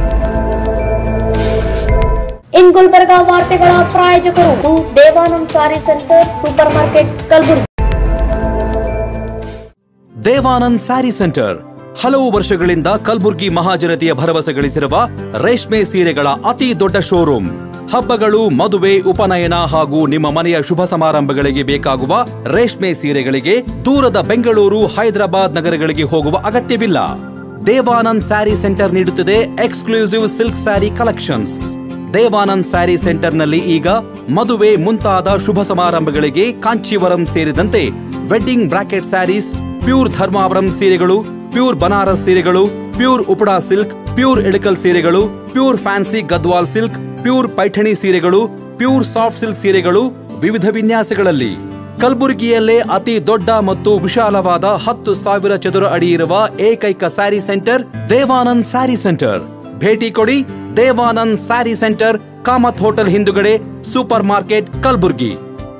ಇನ್ ಗುಲ್ಬರ್ಗ ವಾರ್ತೆಗಳ ಪ್ರಾಯೋಜಕರು ಇದು Devanand sari centre supermarket Kalaburagi Devanand sari centre ಹಲವು ವರ್ಷಗಳಿಂದ ಕಲ್ಬುರ್ಗಿ ಮಹಾಜನತೆಯ ಭರವಸೆ ಗಳಿಸಿರುವ ರೇಷ್ಮೆ ಸೀರೆಗಳ ಅತಿ ದೊಡ್ಡ ಶೋರೂಮ್ ಹಬ್ಬಗಳು ಮದುವೆ ಉಪನಯನ ಹಾಗೂ ನಿಮ್ಮ ಮನೆಯ ಶುಭ ಸಮಾರಂಭಗಳಿಗೆ ಬೇಕಾಗುವ ರೇಷ್ಮೆ ಸೀರೆಗಳಿಗೆ ದೂರದ ಬೆಂಗಳೂರು ಹೈದರಾಬಾದ್ ನಗರಗಳಿಗೆ ಹೋಗುವ ಅಗತ್ಯವಿಲ್ಲ ದೇವಾನಂದ್ ಸ್ಯಾರಿ ಸೆಂಟರ್ ನೀಡುತ್ತಿದೆ exclusive silk sari collections Devanand sari ಸೆಂಟರ್ನಲ್ಲಿ ಈಗ ಮದುವೆ ಮುಂತಾದ ಶುಭ ಸಮಾರಂಭಗಳಿಗೆ ಕಾಂಚೀವರಂ ಸೇರಿದಂತೆ wedding brocade saris pure Dharmavaram ಸೀರೆಗಳು ಪ್ಯೂರ್ ಬನಾರಸ್ ಸೀರೆಗಳು pure Uppada silk pure Ilkal ಸೀರೆಗಳು pure fancy Gadwal silk pure Paithani ಸೀರೆಗಳು ಪ್ಯೂರ್ ಸಾಫ್ಟ್ ಸಿಲ್ಕ್ ಸೀರೆಗಳು ವಿವಿಧ ವಿನ್ಯಾಸಗಳಲ್ಲಿ ಕಲಬುರಗಿಯಲ್ಲೇ ಅತಿ ದೊಡ್ಡ ಮತ್ತು ವಿಶಾಲವಾದ ಹತ್ತು ಸಾವಿರ ಚದುರ ಅಡಿ ಇರುವ ಏಕೈಕ ಸ್ಯಾರಿ ಸೆಂಟರ್ ದೇವಾನಂದ್ ಸ್ಯಾರಿ ಸೆಂಟರ್ ಭೇಟಿ ಕೊಡಿ ದೇವಾನಂದ್ ಸ್ಯಾರಿ ಸೆಂಟರ್ ಕಾಮತ್ ಹೋಟೆಲ್ ಹಿಂದುಗಡೆ ಸೂಪರ್ ಮಾರ್ಕೆಟ್ ಕಲಬುರ್ಗಿ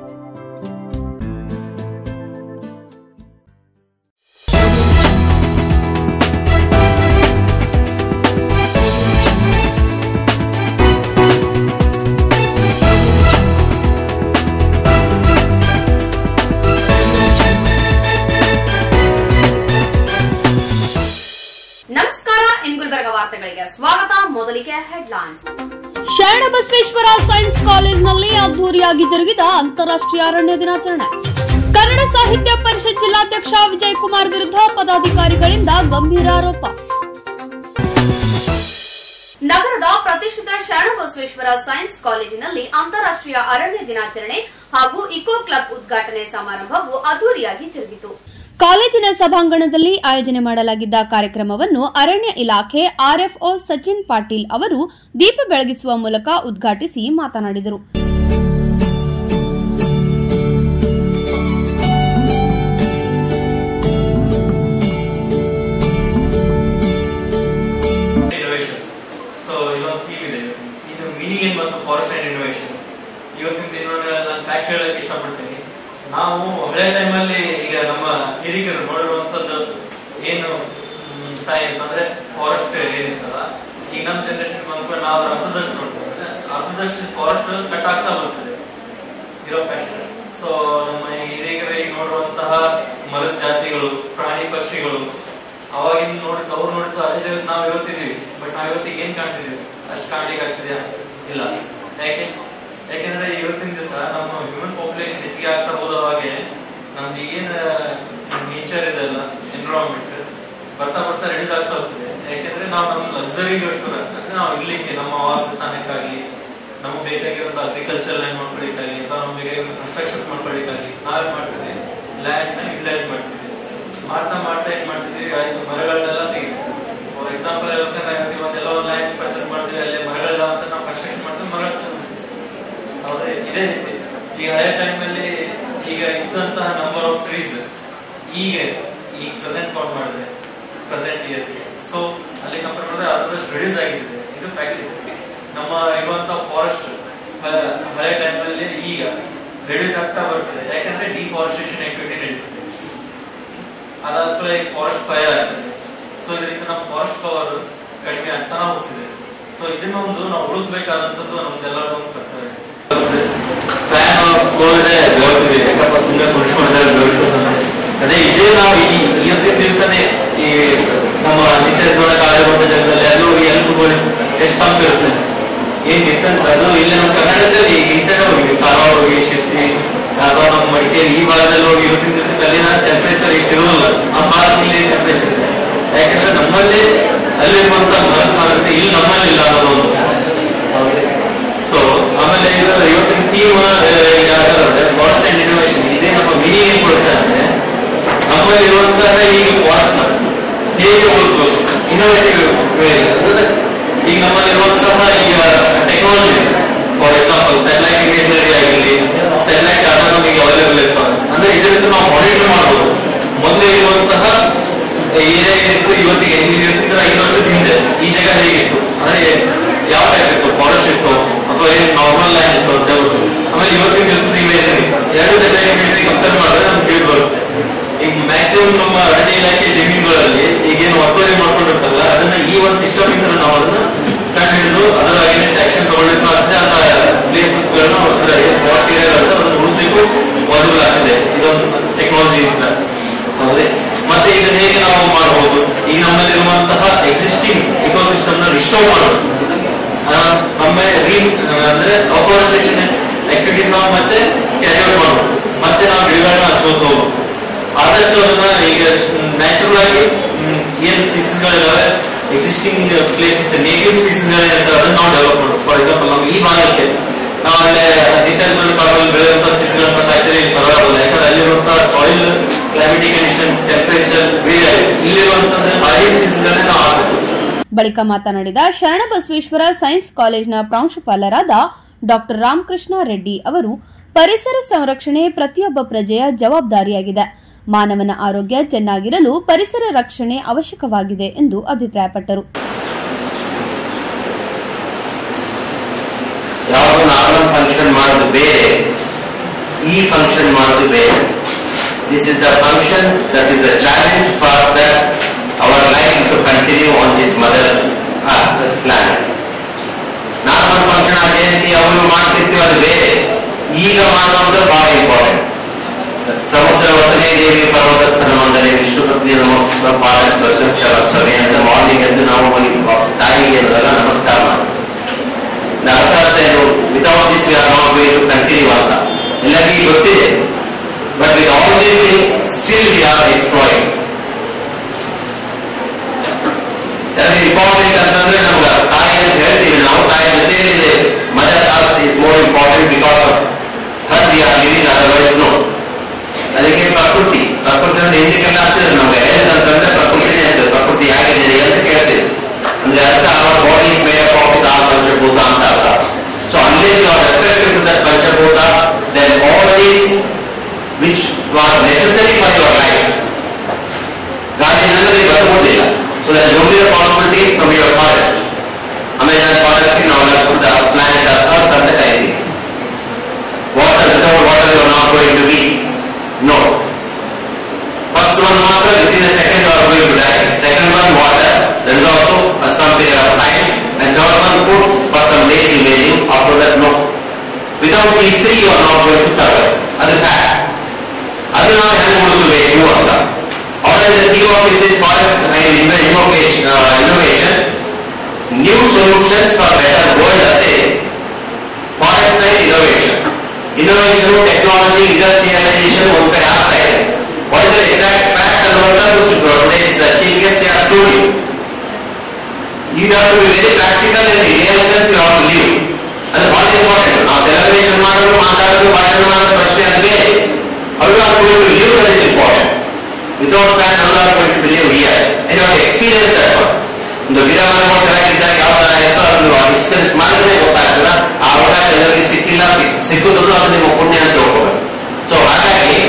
ನಮಸ್ಕಾರ ಇನ್ ಗುಲ್ಬರ್ಗ ವಾರ್ತೆಗಳಿಗೆ ಸ್ವಾಗತ ಮೊದಲಿಗೆ ಹೆಡ್ಲೈನ್ಸ್ ಶರಣಬಸವೇಶ್ವರ ಸೈನ್ಸ್ ಕಾಲೇಜ್ನಲ್ಲಿ ಅದ್ದೂರಿಯಾಗಿ ಜರುಗಿದ ಅಂತಾರಾಷ್ಟ್ರೀಯ ಅರಣ್ಯ ದಿನಾಚರಣೆ ಕನ್ನಡ ಸಾಹಿತ್ಯ ಪರಿಷತ್ ಜಿಲ್ಲಾಧ್ಯಕ್ಷ ವಿಜಯ್ ಕುಮಾರ್ ವಿರುದ್ಧ ಪದಾಧಿಕಾರಿಗಳಿಂದ ಗಂಭೀರ ಆರೋಪ ನಗರದ ಪ್ರತಿಷ್ಠಿತ ಶರಣಬಸವೇಶ್ವರ ಸೈನ್ಸ್ ಕಾಲೇಜಿನಲ್ಲಿ ಅಂತಾರಾಷ್ಟ್ರೀಯ ಅರಣ್ಯ ದಿನಾಚರಣೆ ಹಾಗೂ ಇಕೋ ಕ್ಲಬ್ ಉದ್ಘಾಟನೆ ಸಮಾರಂಭವು ಅದ್ದೂರಿಯಾಗಿ ಜರುಗಿತು ಕಾಲೇಜಿನ ಸಭಾಂಗಣದಲ್ಲಿ ಆಯೋಜನೆ ಮಾಡಲಾಗಿದ್ದ ಕಾರ್ಯಕ್ರಮವನ್ನು ಅರಣ್ಯ ಇಲಾಖೆ ಆರ್ಎಫ್ಒ ಸಚಿನ್ ಪಾಟೀಲ್ ಅವರು ದೀಪ ಬೆಳಗಿಸುವ ಮೂಲಕ ಉದ್ಘಾಟಿಸಿ ಮಾತನಾಡಿದರು ಇನೋವೇಷನ್ಸ್ ಸೊ ಇದೊಂದು ಥೀಮ್ ಇದೆ ಇದು ಮೀನಿಂಗ್ ಏನ್ ಬಂತು ಫಾರೆಸ್ಟ್ ಅಂಡ್ ಇನೋವೇಷನ್ಸ್ ಇವತ್ತಿನ ದಿನಗಳಲ್ಲಿ ನಾನು ಫ್ಯಾಕ್ಟ್ ಹೇಳಕ್ ಇಷ್ಟಪಡ್ತೀನಿ ನಾವು ಹಳೆ ಟೈಮಲ್ಲಿ ಈಗ ನಮ್ಮ ಹಿರಿಕರು ನೋಡಿರುವಂತದ್ದು ಏನು ಮ್, ತಾಯಿ ಅಂತಂದ್ರೆ ಫಾರೆಸ್ಟ್ ಏನಿರ್ತಲ್ಲ ಈಗ ನಮ್ಮ ಜನರೇಷನ್ ಬಂದ್ಕೊಂಡು ನಾವು ಅದ್ರ ಅರ್ಧದಷ್ಟು ನೋಡ್ತೀವಿ ಅಂದ್ರೆ ಅರ್ಧದಷ್ಟು ಫಾರೆಸ್ಟ್ ಕಟ್ ಆಗ್ತಾ ಬರ್ತದೆ ಇರೋ ಫ್ಯಾಕ್ಟ್ಸ್ ಸೊ ನಮ್ಮ ಹಿರಿಯರ ಈಗ ನೋಡುವಂತಹ ಮರದ ಜಾತಿಗಳು ಪ್ರಾಣಿ ಪಕ್ಷಿಗಳು ಅವಾಗಿನ ನೋಡಿ ಅವ್ರು ನೋಡಿದ್ದು ಅದೇ ಜಗತ್ ನಾವು ಇವತ್ತಿದೀವಿ ಬಟ್ ನಾವ್ ಇವತ್ತಿಗೆ ಏನ್ ಕಾಣ್ತಿದೀವಿ ಅಷ್ಟು ಕಾಣ್ಲಿಕ್ಕೆ ಆಗ್ತಿದ್ಯಾ ಇಲ್ಲ ಯಾಕೆ ಯಾಕೆಂದ್ರೆ ಇವತ್ತಿನ ದಿವಸ ನಮ್ಮ ಹ್ಯೂಮನ್ ಪಾಪ್ಯುಲೇಷನ್ ಹೆಚ್ಚಿಗೆ ಆಗ್ತಾ ಹೋದ ಹಾಗೆ ನಮ್ದು ಈಗೇನ್ ನೇಚರ್ ಇದೆಲ್ಲ ಎನ್ವಿರಾನ್ಮೆಂಟ್ ಬರ್ತಾ ಬರ್ತಾ ರೆಡ್ಯೂಸ್ ಆಗ್ತಾ ಹೋಗ್ತದೆ ಯಾಕೆಂದ್ರೆ ನಾವು ನಮ್ಮ ಲಕ್ಸರಿಗೋಸ್ಕರ ಅಂದ್ರೆ ನಾವು ಇರ್ಲಿಕ್ಕೆ ನಮ್ಮ ವಾಸಸ್ಥಾನಕ್ಕಾಗಿ ನಮ್ಗೆ ಬೇಕಾಗಿರೋ ಅಗ್ರಿಕಲ್ಚರ್ ಲ್ಯಾಂಡ್ ಮಾಡ್ಕೊಳ್ಳಿಕ್ಕಾಗಿ ಅಥವಾ ನಮ್ಗೆ ಬೇಕಾಗಿರೋ ಕನ್ಸ್ಟ್ರಕ್ಷನ್ಸ್ ಮಾಡ್ಕೊಳ್ಳಿಕ್ಕಾಗಿ ನಾವೇನ್ ಮಾಡ್ತೀವಿ ಲ್ಯಾಂಡ್ ನ ಯುಟಿಲೈಸ್ ಮಾಡ್ತೀವಿ ಮಾಡ್ತಾ ಮಾಡ್ತಾ ಏನ್ ಮಾಡ್ತಿದೀವಿ ಆಯ್ತು ಮರಗಳನ್ನೆಲ್ಲ ತೆಗಿತೀವಿ ಫಾರ್ ಎಕ್ಸಾಂಪಲ್ ಹೇಳ್ಬೇಕಂದ್ರೆ ಇವತ್ತೆಲ್ಲ ಒಂದು ಲ್ಯಾಂಡ್ ಪರ್ಚೇಸ್ ಮಾಡ್ತೀವಿ ಅಲ್ಲಿ ಮರಗಳಿಲ್ಲ ಅಂತ ನಾವು ಕನ್ಸ್ಟ್ರಕ್ಷನ್ ಮಾಡ್ತೀವಿ ಮರಗಳ ಹೌದ್ರೆ ಇದೇ ರೀತಿ ಈಗ ಹಳೆ ಟೈಮ್ ಅಲ್ಲಿ ಈಗ ಇದ್ದಂತಹ ನಂಬರ್ ಆಫ್ ಟ್ರೀಸ್ ಈಗ ಈಗ ಪ್ರೆಸೆಂಟ್ ಕೌಂಟ್ ಮಾಡಿದ್ರೆ ಪ್ರೆಸೆಂಟ್ ಇಯರ್ ಸೊ ಅಲ್ಲಿ ಕಂಪೇರ್ ಮಾಡಿದ್ರೆ ಅರ್ಧದಷ್ಟು ರಿಡ್ಯೂಸ್ ಆಗಿದೆ ಇದು ಫ್ಯಾಕ್ಟ್ ಇದೆ ನಮ್ಮ ಇರುವಂತ ಫಾರೆಸ್ಟ್ ಹಳೆ ಟೈಮ್ ಅಲ್ಲಿ ಈಗ ರಿಡ್ಯೂಸ್ ಆಗ್ತಾ ಬರ್ತದೆ ಯಾಕಂದ್ರೆ ಡಿಫಾರೆಸ್ಟೇಷನ್ ಆಕ್ಟಿವಿಟಿ ನಡೀತದೆ ಅದಾದ್ಮೇಲೆ ಫಾರೆಸ್ಟ್ ಫೈರ್ ಆಗ್ತದೆ ಸೊ ಇದರಿಂದ ನಮ್ಮ ಫಾರೆಸ್ಟ್ ಕವರ್ ಕಡಿಮೆ ಆಗ್ತಾನೆ ಹೋಗ್ತಿದೆ ಸೊ ಇದನ್ನೊಂದು ನಾವು ಉಳಿಸ್ಬೇಕಾದಂತದ್ದು ನಮ್ದೆಲ್ಲರ ಒಂದು ಕರ್ತವ್ಯ ಫ್ಯಾನ್ ಸ್ಲೋ ಇದೆ ಬೆಳಗ್ತಿದೆ ಯಾಕಪ್ಪ ಸುಮ್ಮನೆ ಕುಡಿಸ್ಕೊಂಡಿದ್ದಾರೆ ಬೆಳೆಸ್ಕೊಳ್ತಾರೆ ಅದೇ ಇದೇ ನಾವು ಈ ಇವತ್ತಿನ ದಿವಸನೇ ಈ ನಮ್ಮ ನಿತ್ಯ ಆಗಿರುವಂತ ಜಾಗದಲ್ಲಿ ಎಲ್ಲೂ ಎಲ್ಬುಗಳು ಎಷ್ಟು ಪಂಪ್ ಇರುತ್ತೆ ಏನ್ ಡಿಫ್ರೆನ್ಸ್ ಅದು ಇಲ್ಲಿ ನಮ್ಮ ಕರ್ನಾಟಕದಲ್ಲಿ ಈ ಸೈಡ್ ಹೋಗಿ ಕಾರವಾರ ಹೋಗಿ ಶಿರ್ಸಿ ಅಥವಾ ನಮ್ಮ ಮಡಿಕೇರಿ ಈ ಭಾಗದಲ್ಲಿ ಹೋಗಿ ಇವತ್ತಿನ ದಿವಸಕ್ಕೆ ಅಲ್ಲಿನ ಟೆಂಪರೇಚರ್ ಇಷ್ಟು ಇರೋಲ್ಲ ಆ ಭಾಗದಲ್ಲಿ ಟೆಂಪರೇಚರ್ ಇದೆ ಯಾಕಂದ್ರೆ ನಮ್ಮಲ್ಲಿ ಅಲ್ಲಿರುವಂತ ಮರದ ಸಾಧ್ಯತೆ ಇಲ್ಲಿ ನಮ್ಮಲ್ಲಿ ಇಲ್ಲ ಅನ್ನೋದು ಒಂದು ಸೊ ಆಮೇಲೆ ಇದು ಇವತ್ತಿನ ಥೀಮ್ ಫಾರೆಸ್ಟ್ ಅಂಡ್ ಇನೋವೇಷನ್ ಇದೇ ನಮ್ಮ ಮೀನಿಂಗ್ ಏನ್ ಕೊಡುತ್ತೆ ಅಂದ್ರೆ ನಮ್ಮಲ್ಲಿ ಇರುವಂತಹ ಈಗ ಫಾರೆಸ್ಟ್ ಹೇಗೆ ಉಳಿಸ್ಬೇಕು ಇನೋವೇಟಿವ್ ವೇ ಅಂದ್ರೆ ಈಗ ನಮ್ಮಲ್ಲಿರುವಂತಹ ಈಗ technology for example satellite imagery ಆಗಿರಲಿ ಸ್ಯಾಟಲೈಟ್ ಡಾಟಾ ನಮಗೆ ಅವೈಲೇಬಲ್ ಇರ್ತದೆ ಅಂದ್ರೆ ಇದರಿಂದ ನಾವು ಮಾನಿಟರ್ ಮಾಡಬಹುದು ಮೊದಲೇ ಇರುವಂತಹ ಏರಿಯಾ ಏನಿತ್ತು ಇವತ್ತಿಗೆ ಇರ್ತಿದ್ರೆ ಐದು ವರ್ಷದ ಹಿಂದೆ ಈ ಜಾಗ ಹೇಗಿತ್ತು ಅಂದ್ರೆ ಯಾವ ಟೈಪ್ ಇತ್ತು ಫಾರೆಸ್ಟ್ ಇತ್ತು ಅಥವಾ ಏನ್ ನಾರ್ಮಲ್ ಲ್ಯಾಂಡ್ ಇತ್ತು ಅಂತ ಹೇಳ್ಬಿಟ್ಟು ಆಮೇಲೆ ಇವತ್ತಿನ ದಿವಸದ ಇಮೇಜರಿ ಎರಡು ಸೆಟಲೈಟ್ ಇಮೇಜರಿ ಕಂಪೇರ್ ಮಾಡಿದ್ರೆ ನಮ್ಗೆ ತಿಳಿದು ಬರುತ್ತೆ ಈಗ ಮ್ಯಾಕ್ಸಿಮಮ್ ನಮ್ಮ ಅರಣ್ಯ ಇಲಾಖೆ ಜಮೀನುಗಳಲ್ಲಿ ಈಗೇನು ಒತ್ತುವರಿ ಮಾಡ್ಕೊಂಡಿರ್ತಾರಲ್ಲ ಅದನ್ನ ಈ ಒಂದು ಸಿಸ್ಟಮ್ ಸ್ಟಾಪ್ ಮಾಡೋದು ಆ, ಒಮ್ಮೆ ರೀ ಅಂದ್ರೆ ಅಫಾರೆಸ್ಟೇಷನ್ ಆಕ್ಟಿವಿಟೀಸ್ ನಾವು ಮತ್ತೆ ಕ್ಯಾರಿ ಔಟ್ ಮಾಡೋದು ಮತ್ತೆ ನಾವು ಗಿಡಗಳನ್ನ ಹಚ್ಕೋತ ಹೋಗ್ಬೇಕು ಆದಷ್ಟು ಅದನ್ನ ಈಗ ನ್ಯಾಚುರಲ್ ಆಗಿ ಹ್ಮ್, ಏನ್ ಸ್ಪೀಸೀಸ್ ಗಳಿದಾವೆ ಎಕ್ಸಿಸ್ಟಿಂಗ್ ಪ್ಲೇಸಸ್ ನೇಟಿವ್ ಸ್ಪೀಸೀಸ್ ಗಳಿರ್ತಾವೆ ಅದನ್ನ ನಾವು ಡೆವಲಪ್ ಮಾಡೋದು ಫಾರ್ ಎಕ್ಸಾಂಪಲ್ ನಾವು ಈ ಭಾಗಕ್ಕೆ ನಾವು ಅಲ್ಲೇ ನಿತ್ಯಾನಂದ ಕಾಲದಲ್ಲಿ ಬೆಳೆಯುವಂತ ಸ್ಪೀಸೀಸ್ ಹಾಕಿದ್ರೆ ಸರ್ವೈವ್ ಆಗಲ್ಲ ಯಾಕಂದ್ರೆ ಅಲ್ಲಿರುವಂತಹ ಸಾಯಿಲ್ ಕ್ಲೈಮೇಟಿಕ್ ಕಂಡೀಷನ್ ಟೆಂಪರೇಚರ್ ಬೇರೆ ಇಲ್ಲಿರುವಂತಂದ್ರೆ ಹಾಲಿ ಸ್ಪೀಸೀಸ್ ಗಳನ್ನ ನಾವು ಹಾಕಬೇಕು ಬಳಿಕ ಮಾತನಾಡಿದ ಶರಣಬಸವೇಶ್ವರ ಸೈನ್ಸ್ ಕಾಲೇಜಿನ ಪ್ರಾಂಶುಪಾಲರಾದ ಡಾಕ್ಟರ್ ರಾಮಕೃಷ್ಣ ರೆಡ್ಡಿ ಅವರು ಪರಿಸರ ಸಂರಕ್ಷಣೆ ಪ್ರತಿಯೊಬ್ಬ ಪ್ರಜೆಯ ಜವಾಬ್ದಾರಿಯಾಗಿದೆ ಮಾನವನ ಆರೋಗ್ಯ ಚೆನ್ನಾಗಿರಲು ಪರಿಸರ ರಕ್ಷಣೆ ಅವಶ್ಯಕವಾಗಿದೆ ಎಂದು ಅಭಿಪ್ರಾಯಪಟ್ಟರು ಯಾವುದು ನಾರ್ಮಲ್ ಫಂಕ್ಷನ್ ಮಾಡೋದು ಬೇರೆ ಈ ಫಂಕ್ಷನ್ ಮಾಡೋದು ಬೇರೆ this is the function that is a challenge for the our life to continue on this mother planet normal function ಆ ಜಯಂತಿ ಅವರು ಮಾಡ್ತಿರ್ತೀವಿ ಅದು ಬೇರೆ ಈಗ ಮಾಡುವಂತ ಬಹಳ ಇಂಪಾರ್ಟೆಂಟ್ ಸಮುದ್ರ ವಸನೆ ದೇವಿ ಪರ್ವತ ಸ್ಥಳ ಅಂದರೆ ವಿಷ್ಣು ಪತ್ನಿ ನಮ ಪಾದ ಸ್ವರ್ಷವೇ ಅಂತ ಮಾರ್ನಿಂಗ್ ಎಂದು ನಾವು ಈ ತಾಯಿಗೆ ಎಲ್ಲ ನಮಸ್ಕಾರ ಮಾಡ್ತೀವಿ ಅರ್ಥ ಅರ್ಥ ಏನು without this we are not going to continue ಅಂತ ಎಲ್ಲರಿಗೂ ಗೊತ್ತಿದೆ but with all these things still we are exploiting ಅದಕ್ಕೆ ಇಂಪಾರ್ಟೆಂಟ್ ಅಂತಂದ್ರೆ ನಮ್ಗೆ ತಾಯಿ ಅಂತ ಹೇಳ್ತೀವಿ ನಾವು ತಾಯಿ ಜೊತೆಯಲ್ಲಿದೆ mother earth is more important because of her we are living otherwise no ಅದಕ್ಕೆ ಪ್ರಕೃತಿ ಪ್ರಕೃತಿ ಅಂದ್ರೆ ಹಿಂದಕ್ಕೆಲ್ಲ ಆಗ್ತದೆ ನಮ್ಗೆ ಹೆಲ್ತ್ ಅಂತಂದ್ರೆ ಪ್ರಕೃತಿನೇ ಆಗ್ತದೆ ಪ್ರಕೃತಿ ಹೇಗಿದೆ ಅಂತ ಕೇಳ್ತೀವಿ ಅಂದ್ರೆ ಅರ್ಥ our body is made of the ಪಂಚಭೂತ ಅಂತ ಅರ್ಥ so unless you are respected to that ಪಂಚಭೂತ then all these which are necessary for your life ಗಾಂಧಿನಗರದಲ್ಲಿ ಬದುಕುವುದಿಲ್ಲ so that only possibilities from your forest Amazon forest ನಾವು ಶುದ್ಧ planet earth ಅಂತ ಕರೀತೀವಿ water without water you are not going to be no First one water, within a second you are going to die. Second one water, there is also a some period of time. And third one food, for some days you may live, after that no. Without these three you are not going to survive. ಅದು fact. ಅದು ನಾವು ಹೆಂಗೆ ಉಳಿಸಬೇಕು ಅಂತ Already the theme of this is forest and innovation, uh, innovation. New solutions for better world ಅದೇ forest and innovation. Innovation, technology, industrialization ಒಂದು ಕಡೆ ಆಗ್ತಾ ಇದೆ What is the exact fact ಅನ್ನುವಂಥದ್ದು today's uh, chief guest they have told you. You have to be very practical in the real sense you have to live. ಅದು ಬಹಳ important ನಾವು celebration ಮಾಡೋದು ಮಾತಾಡೋದು ಭಾಷಣ ಮಾಡೋದು ಪ್ರಶ್ನೆ ಅದು ಬೇರೆ How you are going to live that is important. Without that, how you are going to live here. And you have to experience that one. ಒಂದು ಗಿಡ ಮರಗಳು ಕೆಳಗಿದ್ದಾಗ ಯಾವ ತರ ಇರ್ತೋ ಅದನ್ನು ಎಕ್ಸ್ಪೀರಿಯನ್ಸ್ ಮಾಡಿದ್ರೆ ಗೊತ್ತಾಗ್ತದ ಆ ಅವಕಾಶ ಎಲ್ಲರಿಗೆ ಸಿಕ್ಕಿಲ್ಲ ಸಿಕ್- ಸಿಕ್ಕಿದ್ರು ಅದು ನಿಮ್ಮ ಪುಣ್ಯ ಅಂತ ತಿಳ್ಕೊಬೇಕು ಸೊ ಹಾಗಾಗಿ